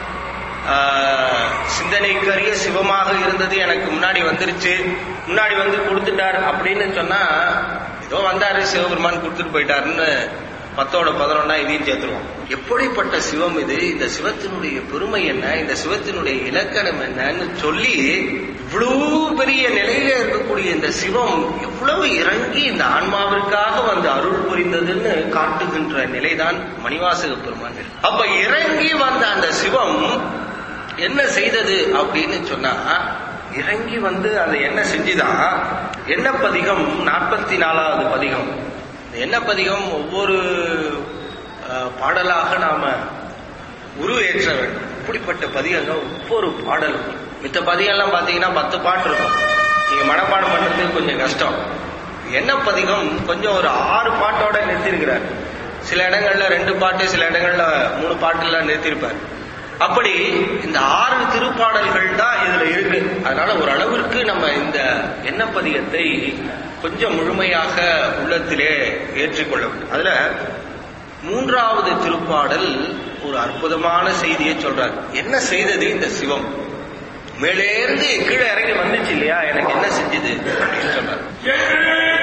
ஆஹ், சிந்தனைக்கரிய சிவமாக இருந்தது எனக்கு முன்னாடி வந்துருச்சு முன்னாடி வந்து கொடுத்துட்டார் அப்படின்னு சொன்னா ஏதோ வந்தாரு சிவபெருமான் கொடுத்துட்டு போயிட்டாருன்னு பத்தோட பதினொன்னா இதையும் சேர்த்துருவோம் எப்படிப்பட்ட சிவம் இது இந்த சிவத்தினுடைய பெருமை என்ன இந்த சிவத்தினுடைய இலக்கணம் என்னன்னு சொல்லி இவ்வளவு பெரிய நிலையில இருக்கக்கூடிய இந்த சிவம் எவ்வளவு இறங்கி இந்த ஆன்மாவிற்காக வந்து அருள் புரிந்ததுன்னு காட்டுகின்ற நிலைதான் மணிவாசக பெருமான் அப்ப இறங்கி வந்த அந்த சிவம் என்ன செய்தது அப்படின்னு சொன்னா இறங்கி வந்து அதை என்ன செஞ்சுதான் என்ன பதிகம் நாற்பத்தி நாலாவது பதிகம் இந்த என்ன பதிகம் ஒவ்வொரு அஹ், பாடலாக நாம உருவேற்ற வேண்டும் இப்படிப்பட்ட பதிகங்கள் ஒவ்வொரு பாடலும் மித்த பதிகம்லாம் பாத்தீங்கன்னா பத்து பாட்டு இருக்கும் நீங்க மனப்பாடம் பண்றது கொஞ்சம் கஷ்டம் என்ன பதிகம் கொஞ்சம் ஒரு ஆறு பாட்டோட நிறுத்திருக்கிறார் சில இடங்கள்ல ரெண்டு பாட்டு சில இடங்கள்ல மூணு பாட்டுலாம் நிறுத்தியிருப்பார் அப்படி இந்த ஆறு திருப்பாடல்கள் தான் இதுல இருக்கு அதனால ஒரு அளவிற்கு நம்ம இந்த எண்ணப்பதிகத்தை கொஞ்சம் முழுமையாக உள்ளத்திலே ஏற்றுக்கொள்ள வேண்டும் அதுல மூன்றாவது திருப்பாடல் ஒரு அற்புதமான செய்தியை சொல்றார் என்ன செய்தது இந்த சிவம் மேலேருந்து கீழே இறங்கி வந்துச்சு இல்லையா எனக்கு என்ன செஞ்சது அப்படின்னு சொல்றார்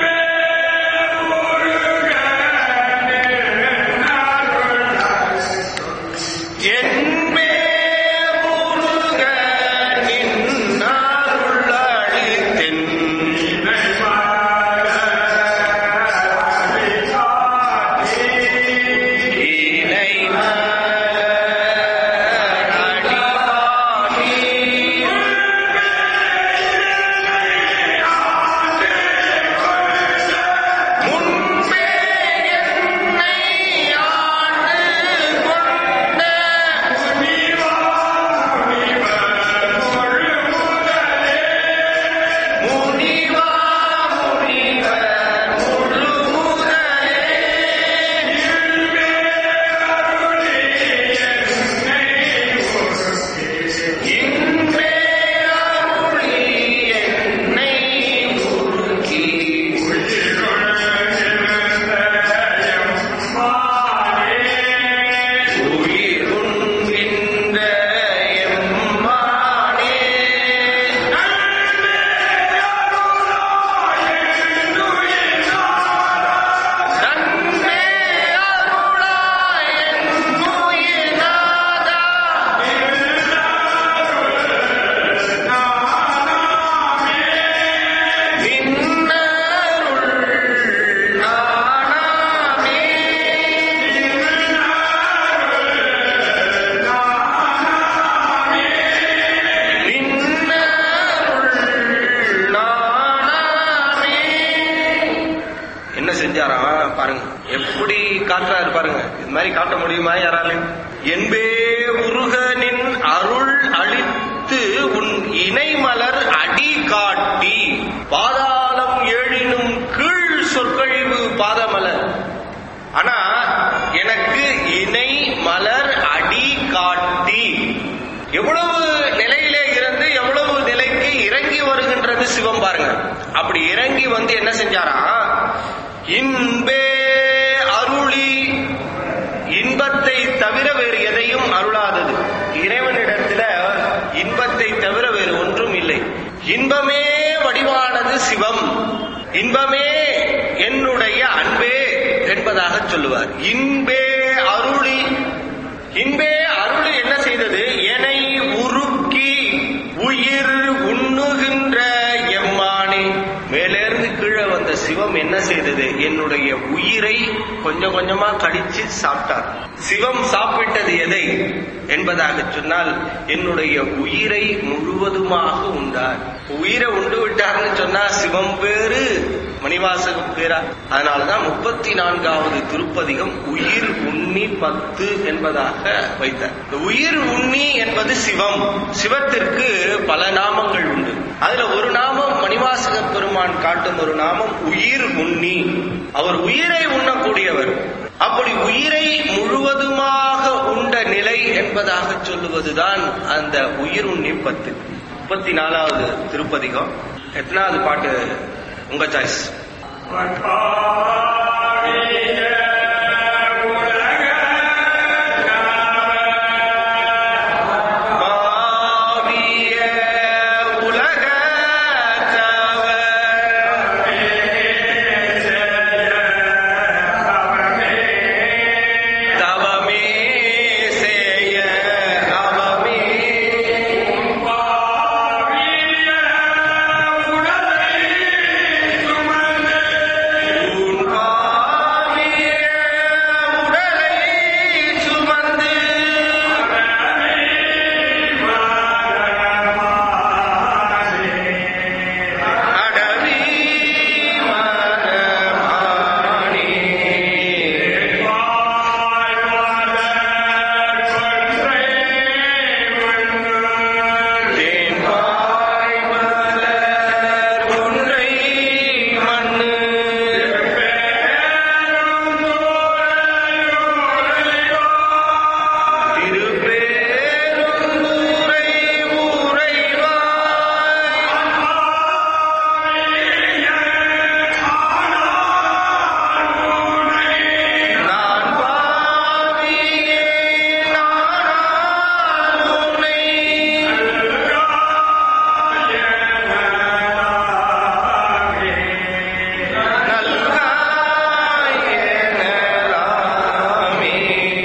என்பே முருக நின்னாருளளித்தென் இணை மலரடிவாணி என்ன செஞ்சாராம் பாருங்க எப்படி காட்டுறாரு பாருங்க இது மாதிரி காட்ட முடியுமா யாராலையும் என்பே உருகனின் அருள் அளித்து உன் இணைமலர் அடி காட்டி பாதாளம் ஏழினும் கீழ் சொற்கழிவு பாதமலர் ஆனா எனக்கு இணை மலர் அடி காட்டி எவ்வளவு நிலையிலே இருந்து எவ்வளவு நிலைக்கு இறங்கி வருகின்றது சிவம் பாருங்க அப்படி இறங்கி வந்து என்ன செஞ்சாரா இன்பே அருளி இன்பத்தை தவிர வேறு எதையும் அருளாதது இறைவனிடத்துல இன்பத்தை தவிர வேறு ஒன்றும் இல்லை இன்பமே வடிவானது சிவம் இன்பமே என்னுடைய அன்பே என்பதாக சொல்லுவார் இன்பே அருளி இன்பே அருள் என்ன செய்தது என்னை உருக்கி உயிர் உண்ணுகின்ற எம்மானே மேலேருந்து கீழே வந்த சிவம் என்ன செய்தது என்னுடைய உயிரை கொஞ்சம் கொஞ்சமா கடிச்சு சாப்பிட்டார் சிவம் சாப்பிட்டது எதை என்பதாக சொன்னால் என்னுடைய உயிரை முழுவதுமாக உண்டார் உயிரை உண்டு விட்டார்னு சொன்னா சிவம் வேறு மணிவாசகம் பேரா அதனாலதான் முப்பத்தி நான்காவது திருப்பதிகம் உயிர் உண்ணி பத்து என்பதாக வைத்தார் இந்த உயிர் உண்ணி என்பது சிவம் சிவத்திற்கு பல நாமங்கள் உண்டு அதுல ஒரு நாமம் மணிவாசக பெருமான் காட்டும் ஒரு நாமம் உயிர் உண்ணி அவர் உயிரை உண்ணக்கூடியவர் அப்படி உயிரை முழுவதுமாக உண்ட நிலை என்பதாக சொல்லுவதுதான் அந்த உயிர் உண்ணி பத்து முப்பத்தி நாலாவது திருப்பதிகம் எத்தனாவது பாட்டு உங்க சாய்ஸ் பாவிய உலகத்தவர் தவமே செய்ய அவமே உன் பாவிய உடலை சுமந்து அடவி மனமானே தேன்பாய் மலர் ஒன்றை மண்ணு திருப்பேருந்துரை உறைவாய் நான் பாவியே நானான் உன்னை நல்காயனலாமே.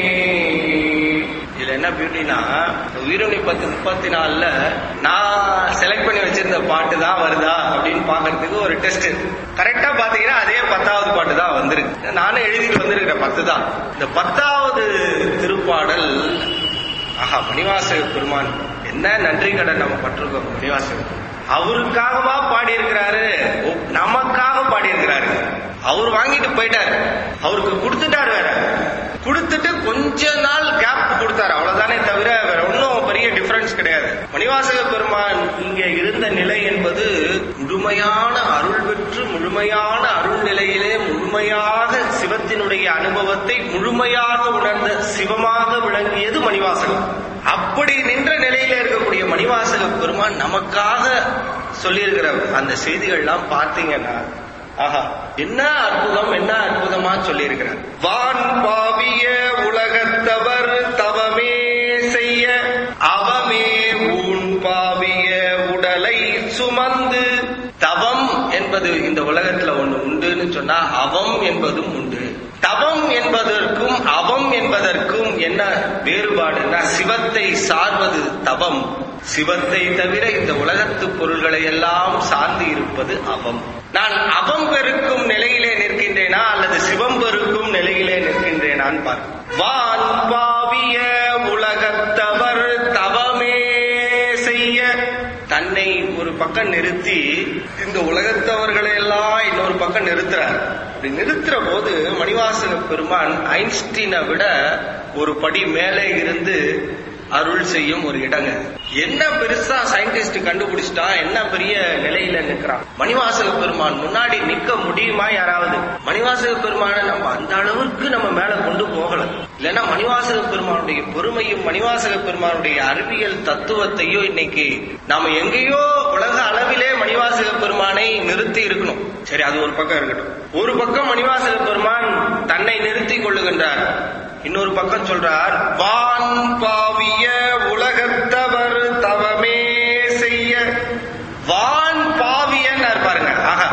இதுல என்ன பியூட்டினா உயிரணி பத்து முப்பத்தி நாலுல நான் செலக்ட் பண்ணி வச்சிருந்த பாட்டு தான் வருதா அப்படின்னு பாக்குறதுக்கு ஒரு டெஸ்ட் கரெக்டா பாத்தீங்கன்னா அதே பத்தாவது பாட்டு தான் வந்திருக்கு நானும் எழுதிட்டு வந்திருக்கிறேன் பத்து தான் இந்த பத்தாவது திருப்பாடல் ஆஹா மணிவாசக பெருமான் என்ன நன்றி கடன் நம்ம பட்டிருக்கோம் மணிவாசகர் அவருக்காகவா பாடி இருக்கிறாரு நமக்காக பாடி இருக்கிறாரு அவர் வாங்கிட்டு போயிட்டாரு அவருக்கு கொடுத்துட்டாரு வேற கொடுத்துட்டு கொஞ்ச நாள் கேப் கொடுத்தாரு அவ்வளவுதானே தவிர வேற ஒன்றும் பெரிய டிஃபரன்ஸ் கிடையாது மணிவாசக பெருமான் இங்க இருந்த நிலை என்பது முழுமையான அருள் பெற்று முழுமையான அருள் நிலையிலே முழுமையாக சிவத்தினுடைய அனுபவத்தை முழுமையாக உணர்ந்த சிவமாக விளங்கியது மணிவாசகம் அப்படி நின்ற நிலையில இருக்கக்கூடிய மணிவாசக பெருமான் நமக்காக சொல்லியிருக்கிற அந்த செய்திகள்லாம் பார்த்தீங்கன்னா ஆஹா என்ன அற்புதம் என்ன அற்புதமா சொல்லியிருக்கிறார் வான் பாவிய உலகத்தவர் தவமே செய்ய அவமே ஊன் பாவிய உடலை சுமந்து தவம் என்பது இந்த உலகத்துல ஒண்ணு உண்டுன்னு சொன்னா அவம் என்பதும் உண்டு தவம் என்பதற்கும் அவம் என்பதற்கும் என்ன வேறுபாடுன்னா சிவத்தை சார்வது தவம் சிவத்தை தவிர இந்த உலகத்து பொருள்களை எல்லாம் சார்ந்து இருப்பது அவம் நான் அவம் பெருக்கும் நிலையிலே நிற்கின்றேனா அல்லது சிவம் பெருக்கும் நிலையிலே நிற்கின்றேனான்னு பாரு வான் பாவிய உலகத்தவர் தவமே செய்ய தன்னை ஒரு பக்கம் நிறுத்தி இந்த உலகத்தவர்களை எல்லாம் இன்னொரு பக்கம் நிறுத்துறார் இப்படி நிறுத்துற போது மணிவாசக பெருமான் ஐன்ஸ்டீனை விட ஒரு படி மேலே இருந்து அருள் செய்யும் ஒரு இடங்க என்ன பெருசா சயின்டிஸ்ட் கண்டுபிடிச்சிட்டான் என்ன பெரிய நிலையில நிக்கிறான் மணிவாசக பெருமான் முன்னாடி நிக்க முடியுமா யாராவது மணிவாசக பெருமானை நம்ம அந்த அளவுக்கு நம்ம மேல கொண்டு போகல இல்லைன்னா மணிவாசக பெருமானுடைய பெருமையும் மணிவாசக பெருமானுடைய அறிவியல் தத்துவத்தையும் இன்னைக்கு நாம எங்கேயோ உலக அளவிலே மணிவாசக பெருமானை நிறுத்தி இருக்கணும் சரி அது ஒரு பக்கம் இருக்கட்டும் ஒரு பக்கம் மணிவாசக பெருமான் தன்னை நிறுத்திக் கொள்ளுகின்றார் இன்னொரு பக்கம் சொல்றார் வான் பாவிய உலகத்தவர் தவமே செய்ய வான் பாவியன் பாருங்க ஆஹா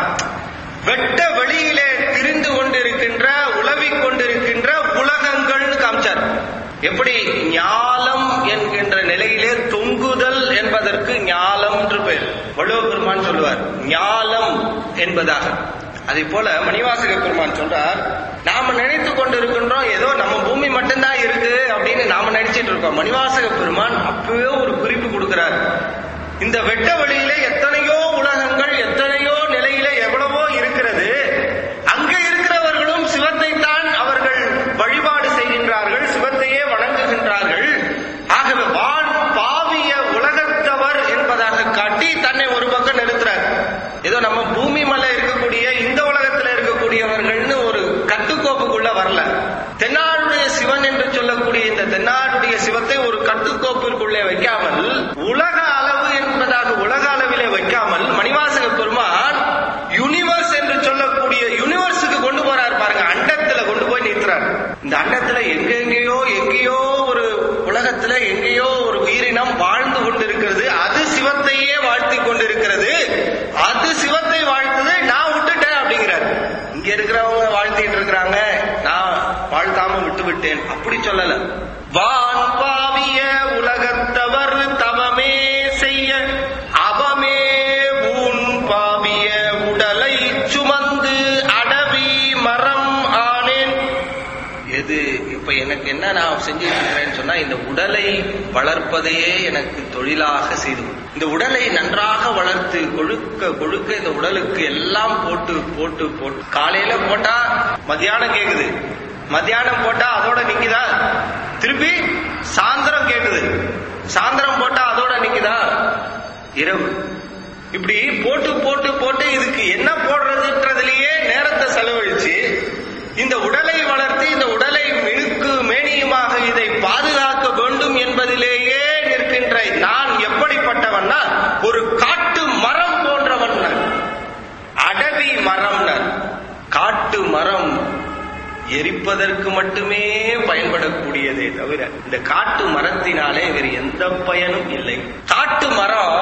வெட்ட வெளியிலே திரிந்து கொண்டிருக்கின்ற உலவிக் கொண்டிருக்கின்ற உலகங்கள்னு காமிச்சார் எப்படி ஞாலம் என்கின்ற நிலையிலே தொங்குதல் என்பதற்கு ஞாலம் என்று பெயர் வள்ளுவ பெருமான் சொல்லுவார் ஞாலம் என்பதாக அதே போல மணிவாசக பெருமான் சொல்றார் நாம நினைத்து கொண்டிருக்கின்றோம் ஏதோ நம்ம பூமி மட்டும்தான் இருக்கு அப்படின்னு நாம நினைச்சிட்டு இருக்கோம் மணிவாசக பெருமான் அப்பவே ஒரு குறிப்பு கொடுக்கிறார் இந்த வெட்ட வழியிலே எத்தனையோ உலகங்கள் எத்தனையோ நிலையில எவ்வளவோ இருக்கிறது அங்க இருக்கிறவர்களும் சிவத்தை தான் அவர்கள் வழிபாடு செய்கின்றார்கள் சிவத்தையே வணங்குகின்றார்கள் ஆகவே வான் பாவிய உலகத்தவர் என்பதாக காட்டி தன்னை ஒரு பக்கம் நிறுத்துறார் ஏதோ நம்ம பூமி மலை இருக்கக்கூடிய இந்த உலகத்துல இருக்கக்கூடியவர்கள்னு ஒரு கட்டுக்கோப்புக்குள்ள வரல தென்னாடுடைய சிவன் என்று சொல்லக்கூடிய இந்த தென்னாடுடைய சிவத்தை ஒரு கட்டுக்கோப்பிற்குள்ளே வைக்காமல் உலக அளவு என்பதாக உலக அளவிலே வைக்காமல் மணிவாசக பெருமான் யூனிவர்ஸ் என்று சொல்லக்கூடிய யூனிவர்ஸுக்கு கொண்டு போறார் பாருங்க அண்டத்துல கொண்டு போய் நிறுத்துறார் இந்த அண்டத்துல எங்க எங்கேயோ எங்கேயோ ஒரு உலகத்துல எங்கேயோ ஒரு உயிரினம் வாழ்ந்து கொண்டிருக்கிறது அது சிவத்தையே வாழ்த்தி கொண்டிருக்கிறது அது சிவத்தை வாழ்த்தது நான் விட்டுட்டேன் அப்படிங்கிறார் இங்க இருக்கிறவங்க வாழ்த்திட்டு இருக்கிறாங்க நான் வாழ்த்தாம விட்டு விட்டேன் அப்படி சொல்லல வான் பாவிய உலகத்தவர் தவமே செய்ய அவமே ஊன் பாவிய உடலை சுமந்து அடவி மரம் ஆனேன் எது இப்ப எனக்கு என்ன நான் செஞ்சுட்டு இருக்கிறேன்னு சொன்னா இந்த உடலை வளர்ப்பதையே எனக்கு தொழிலாக செய்து இந்த உடலை நன்றாக வளர்த்து கொழுக்க கொழுக்க இந்த உடலுக்கு எல்லாம் போட்டு போட்டு போட்டு காலையில போட்டா மத்தியானம் கேக்குது மத்தியானம் போட்டா அதோட நிக்குதா திருப்பி சாயந்தரம் கேக்குது சாயந்தரம் போட்டா அதோட நிக்குதா இரவு இப்படி போட்டு போட்டு போட்டு இதுக்கு என்ன போடுறதுன்றதுலயே நேரத்தை செலவழிச்சு இந்த உடலை வளர்த்து இந்த உடலை மினுக்கு மேனியுமாக இதை பாதுகாக்க வேண்டும் என்பதிலேயே நிற்கின்ற நான் எப்படிப்பட்டவன்னா ஒரு காட்டு மரம் போன்றவன் நான். அடவி மரம் நான். காட்டு மரம் எரிப்பதற்கு மட்டுமே பயன்படக்கூடியதே தவிர இந்த காட்டு மரத்தினாலே வேறு எந்த பயனும் இல்லை காட்டு மரம்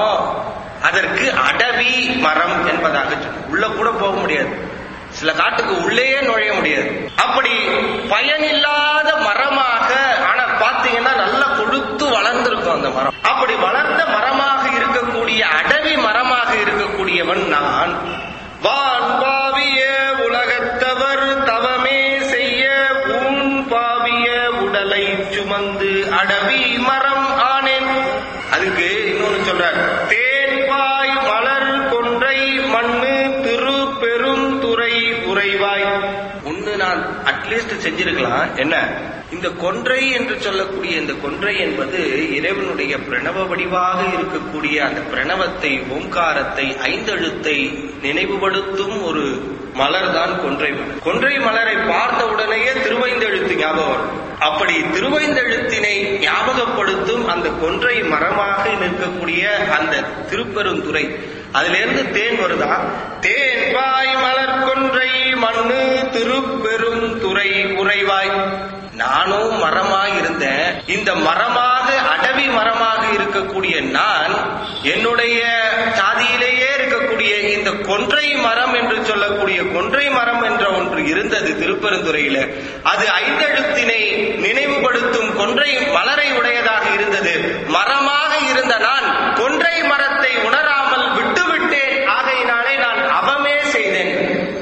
அதற்கு அடவி மரம் என்பதாக சொல்லும். உள்ள கூட போக முடியாது சில காட்டுக்கு உள்ளேயே நுழைய முடியாது அப்படி பயனில்லாத மரமாக ஆனா பாத்தீங்கன்னா நல்லா கொழுத்து வளர்ந்திருக்கும் அந்த மரம் அப்படி வளர்ந்த மரமாக இருக்கக்கூடிய அடவி மரமாக இருக்கக்கூடியவன் நான் வான் பாவிய உலகத்தவர் தவமே செய்ய ஊன் பாவிய உடலை சுமந்து அடவி மரம் ஆனேன் அதுக்கு இன்னொன்னு சொல்றார் தேன்பாய் மலர் கொன்றை மண்ணு திரு பெருந்துறை உறைவாய் ஒண்ணு நான் அட்லீஸ்ட் செஞ்சிருக்கலாம் என்ன இந்த கொன்றை என்று சொல்லக்கூடிய இந்த கொன்றை என்பது இறைவனுடைய பிரணவ வடிவாக இருக்கக்கூடிய அந்த பிரணவத்தை ஓங்காரத்தை ஐந்தெழுத்தை நினைவுபடுத்தும் ஒரு மலர் தான் கொன்றை மலர் கொன்றை மலரை பார்த்த உடனேயே திருவைந்தெழுத்து ஞாபகம் வரும் அப்படி திருவைந்தெழுத்தினை ஞாபகப்படுத்தும் அந்த கொன்றை மரமாக நிற்கக்கூடிய அந்த திருப்பெருந்துறை அதுல இருந்து தேன் வருதா தேன் வாய் மலர் கொன்றை மண்ணு திருப்பெரும் துறை உறைவாய் நானும் மரமாய் இருந்தேன் இந்த மரமாக அடவி மரமாக இருக்கக்கூடிய நான் என்னுடைய சாதியிலேயே இருக்கக்கூடிய இந்த கொன்றை மரம் என்று சொல்லக்கூடிய கொன்றை மரம் என்ற ஒன்று இருந்தது திருப்பெருந்துறையில அது ஐந்தெழுத்தினை நினைவுபடுத்தும் கொன்றை மலரை உடையதாக இருந்தது மரமாக இருந்த நான் கொன்றை மரத்தை உணராமல் விட்டுவிட்டேன் ஆகையினாலே நான் அவமே செய்தேன்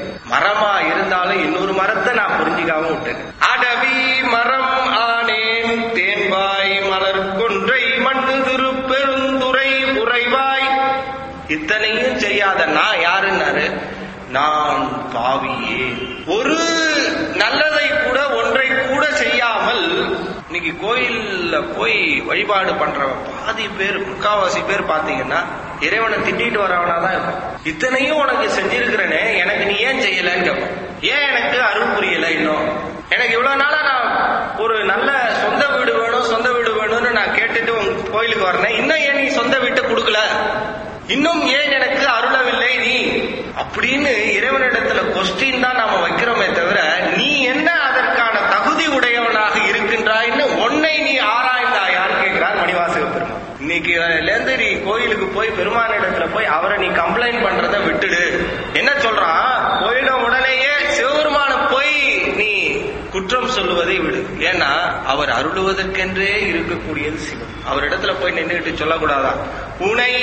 மரமா இருந்தாலும் இன்னொரு மரத்தை நான் புரிஞ்சிக்காம விட்டேன் அடவி மரம் ஆனேன் தேன்பாய் மலர் கொன்றை மண்ணு திருப்பெருந்துறை உறைவாய் இத்தனையும் செய்யாத நான் யாருன்னாரு நான் பாவியே ஒரு நல்லதை கூட ஒன்றை கூட செய்யாமல் இன்னைக்கு கோயில்ல போய் வழிபாடு பண்றவன் பாதி பேர் முக்காவாசி பேர் பாத்தீங்கன்னா இறைவனை திட்டிட்டு வரவனா தான் இருப்பான் இத்தனையும் உனக்கு செஞ்சிருக்கிறனே எனக்கு நீ ஏன் செய்யலன்னு கேட்பான் ஏன் எனக்கு அருள் புரியல இன்னும் எனக்கு இவ்வளவு நாளா நான் ஒரு நல்ல சொந்த வீடு வேணும் சொந்த வீடு வேணும்னு நான் கேட்டுட்டு உங்க கோயிலுக்கு வரேன் இன்னும் ஏன் நீ சொந்த வீட்டை கொடுக்கல இன்னும் ஏன் எனக்கு அருளவில்லை நீ அப்படின்னு இறைவனிடத்துல கொஸ்டின் தான் நாம வைக்கிறோமே தவிர நீ என்ன அதற்கான தகுதி உடையவனாக இருக்கின்றாய்ன்னு உன்னை நீ ஆராய்ந்தாயான்னு கேட்கிறார் மணிவாசக பெருமான் இன்னைக்கு இருந்து நீ கோயிலுக்கு போய் பெருமான் இடத்துல போய் அவரை நீ கம்ப்ளைண்ட் பண்றத விட்டுடு என்ன சொல்றான் போயிட உடனேயே சிவபெருமான போய் நீ குற்றம் சொல்லுவதை விடு ஏன்னா அவர் அருளுவதற்கென்றே இருக்கக்கூடியது சிவம் அவர் இடத்துல போய் நின்றுட்டு சொல்லக்கூடாதா உனை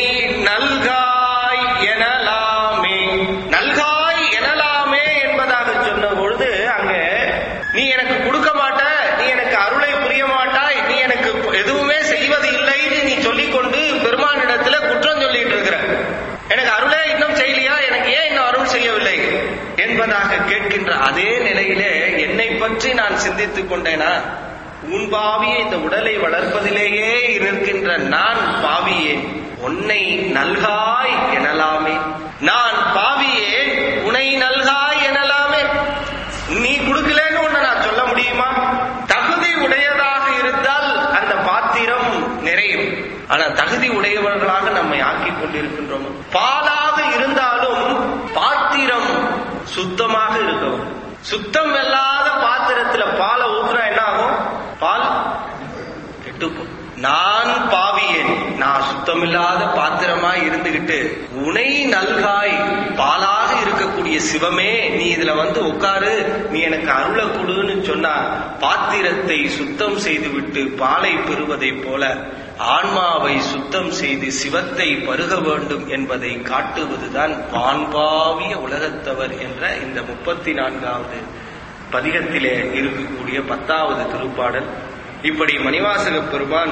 நல்காய் எனலாமே நல்காய் எனலாமே என்பதாக சொன்ன பொழுது அங்க நீ எனக்கு கொடுக்க மாட்ட நீ எனக்கு அருளை புரிய மாட்டாய் நீ எனக்கு எதுவுமே செய்வது இல்லைன்னு நீ சொல்லிக்கொண்டு பெருமானிடத்துல குற்றம் சொல்லிட்டு இருக்கிற எனக்கு அருளே இன்னும் செய்யலையா எனக்கு ஏன் இன்னும் அருள் செய்யவில்லை என்பதாக கேட்கின்ற அதே நிலையிலே என்னை பற்றி நான் சிந்தித்துக் கொண்டேனா உன் பாவியே இந்த உடலை வளர்ப்பதிலேயே இருக்கின்ற நான் பாவியே உன்னை நல்காய் எனலாமே நான் பாவியே உன்னை நல்காய் எனலாமே நீ கொடுக்கலன்னு உன்னை நான் சொல்ல முடியுமா தகுதி உடையதாக இருந்தால் அந்த பாத்திரம் நிறையும் ஆனா தகுதி உடையவர்களாக நம்மை ஆக்கிக் கொண்டிருக்கின்றோம் பாலாக இருந்தாலும் பாத்திரம் சுத்தமாக இருக்கவும் சுத்தம் இல்லாத பாத்திரத்துல பாலை ஊத்துனா என்ன ஆகும் பால் கெட்டுப்போம் நான் பாவியேன் நான் சுத்தமில்லாத பாத்திரமா இருந்துகிட்டு உனை நல்காய் பாலாக இருக்கக்கூடிய சிவமே நீ இதுல வந்து உட்காரு நீ எனக்கு அருள கொடுன்னு சொன்னா பாத்திரத்தை சுத்தம் செய்துவிட்டு பாலை பெறுவதைப் போல ஆன்மாவை சுத்தம் செய்து சிவத்தை பருக வேண்டும் என்பதை காட்டுவதுதான் வான்பாவிய உலகத்தவர் என்ற இந்த முப்பத்தி நான்காவது பதிகத்திலே இருக்கக்கூடிய பத்தாவது திருப்பாடல் இப்படி மணிவாசக பெருமான்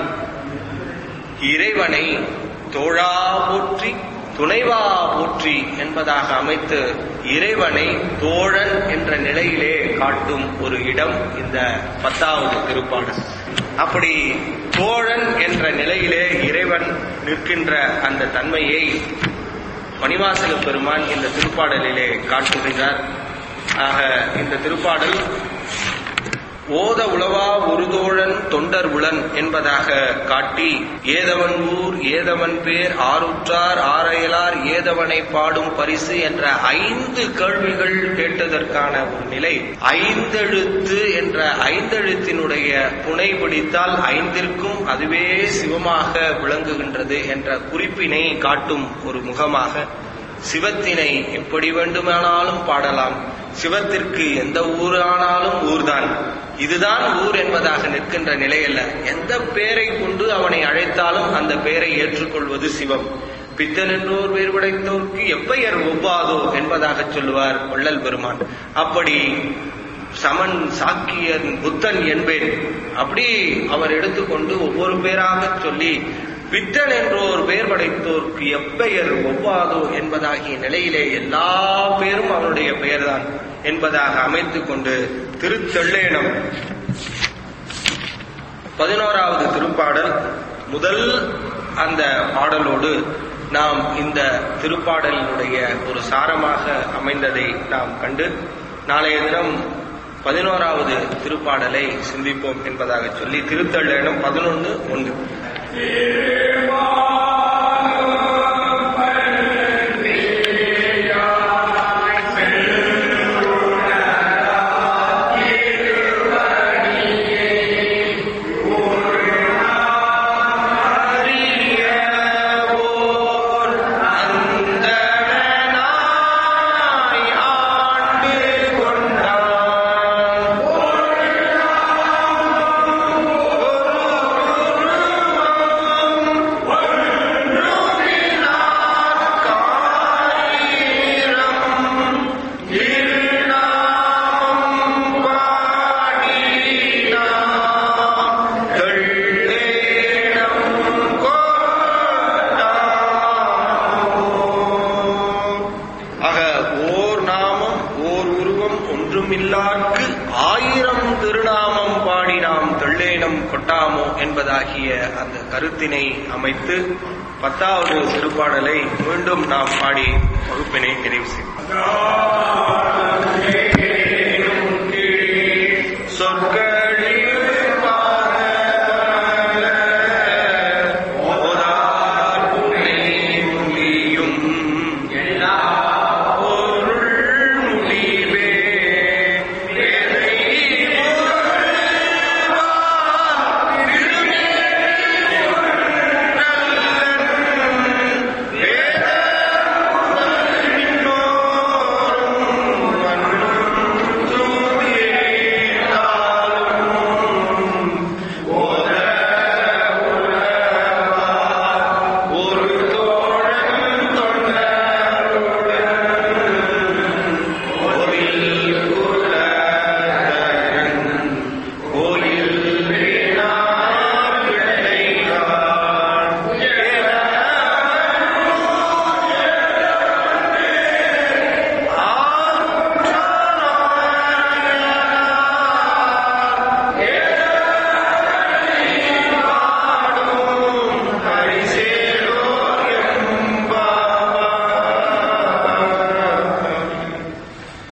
இறைவனை தோழா போற்றி துணைவா போற்றி என்பதாக அமைத்து இறைவனை தோழன் என்ற நிலையிலே காட்டும் ஒரு இடம் இந்த பத்தாவது திருப்பாடல் அப்படி தோழன் என்ற நிலையிலே இறைவன் நிற்கின்ற அந்த தன்மையை மணிவாசக பெருமான் இந்த திருப்பாடலிலே காட்டுகின்றார் ஆக இந்த திருப்பாடல் ஓத உளவா உருதோழன் தொண்டர் உளன் என்பதாக காட்டி ஏதவன் ஊர் ஏதவன் பேர் ஆருற்றார் ஆரையலார் ஏதவனை பாடும் பரிசு என்ற ஐந்து கேள்விகள் கேட்டதற்கான ஒரு நிலை ஐந்தெழுத்து என்ற ஐந்தெழுத்தினுடைய புனை பிடித்தால் ஐந்திற்கும் அதுவே சிவமாக விளங்குகின்றது என்ற குறிப்பினை காட்டும் ஒரு முகமாக சிவத்தினை எப்படி வேண்டுமானாலும் பாடலாம் சிவத்திற்கு எந்த ஊரானாலும் ஊர்தான் இதுதான் ஊர் என்பதாக நிற்கின்ற நிலையல்ல எந்த பெயரை கொண்டு அவனை அழைத்தாலும் அந்த பெயரை ஏற்றுக்கொள்வது சிவம் பித்தன் என்றோர் வேறு படைத்தோர்க்கு எப்பெயர் ஒவ்வாதோ என்பதாக சொல்லுவார் வள்ளல் பெருமான் அப்படி சமன் சாக்கியன் புத்தன் என்பேன் அப்படி அவர் எடுத்துக்கொண்டு ஒவ்வொரு பேராக சொல்லி பித்தன் என்றோர் பேர் படைத்தோர்க்கு எப்பெயர் ஒவ்வாதோ என்பதாகிய நிலையிலே எல்லா பேரும் அவனுடைய பெயர்தான் என்பதாக அமைத்துக் கொண்டு திருத்தெள்ளேனம் பதினோராவது திருப்பாடல் முதல் அந்த பாடலோடு நாம் இந்த திருப்பாடலினுடைய ஒரு சாரமாக அமைந்ததை நாம் கண்டு நாளைய தினம் பதினோராவது திருப்பாடலை சிந்திப்போம் என்பதாக சொல்லி திருத்தள்ளேனம் பதினொன்று ஒன்று ஒரு தெள்ளில்லார்க்கு ஆயிரம் திருநாமம் பாடி நாம் தெள்ளேனம் கொட்டாமோ என்பதாகிய அந்த கருத்தினை அமைத்து பத்தாவது திருப்பாடலை மீண்டும் நாம் பாடி வகுப்பினை நிறைவு செய்வோம்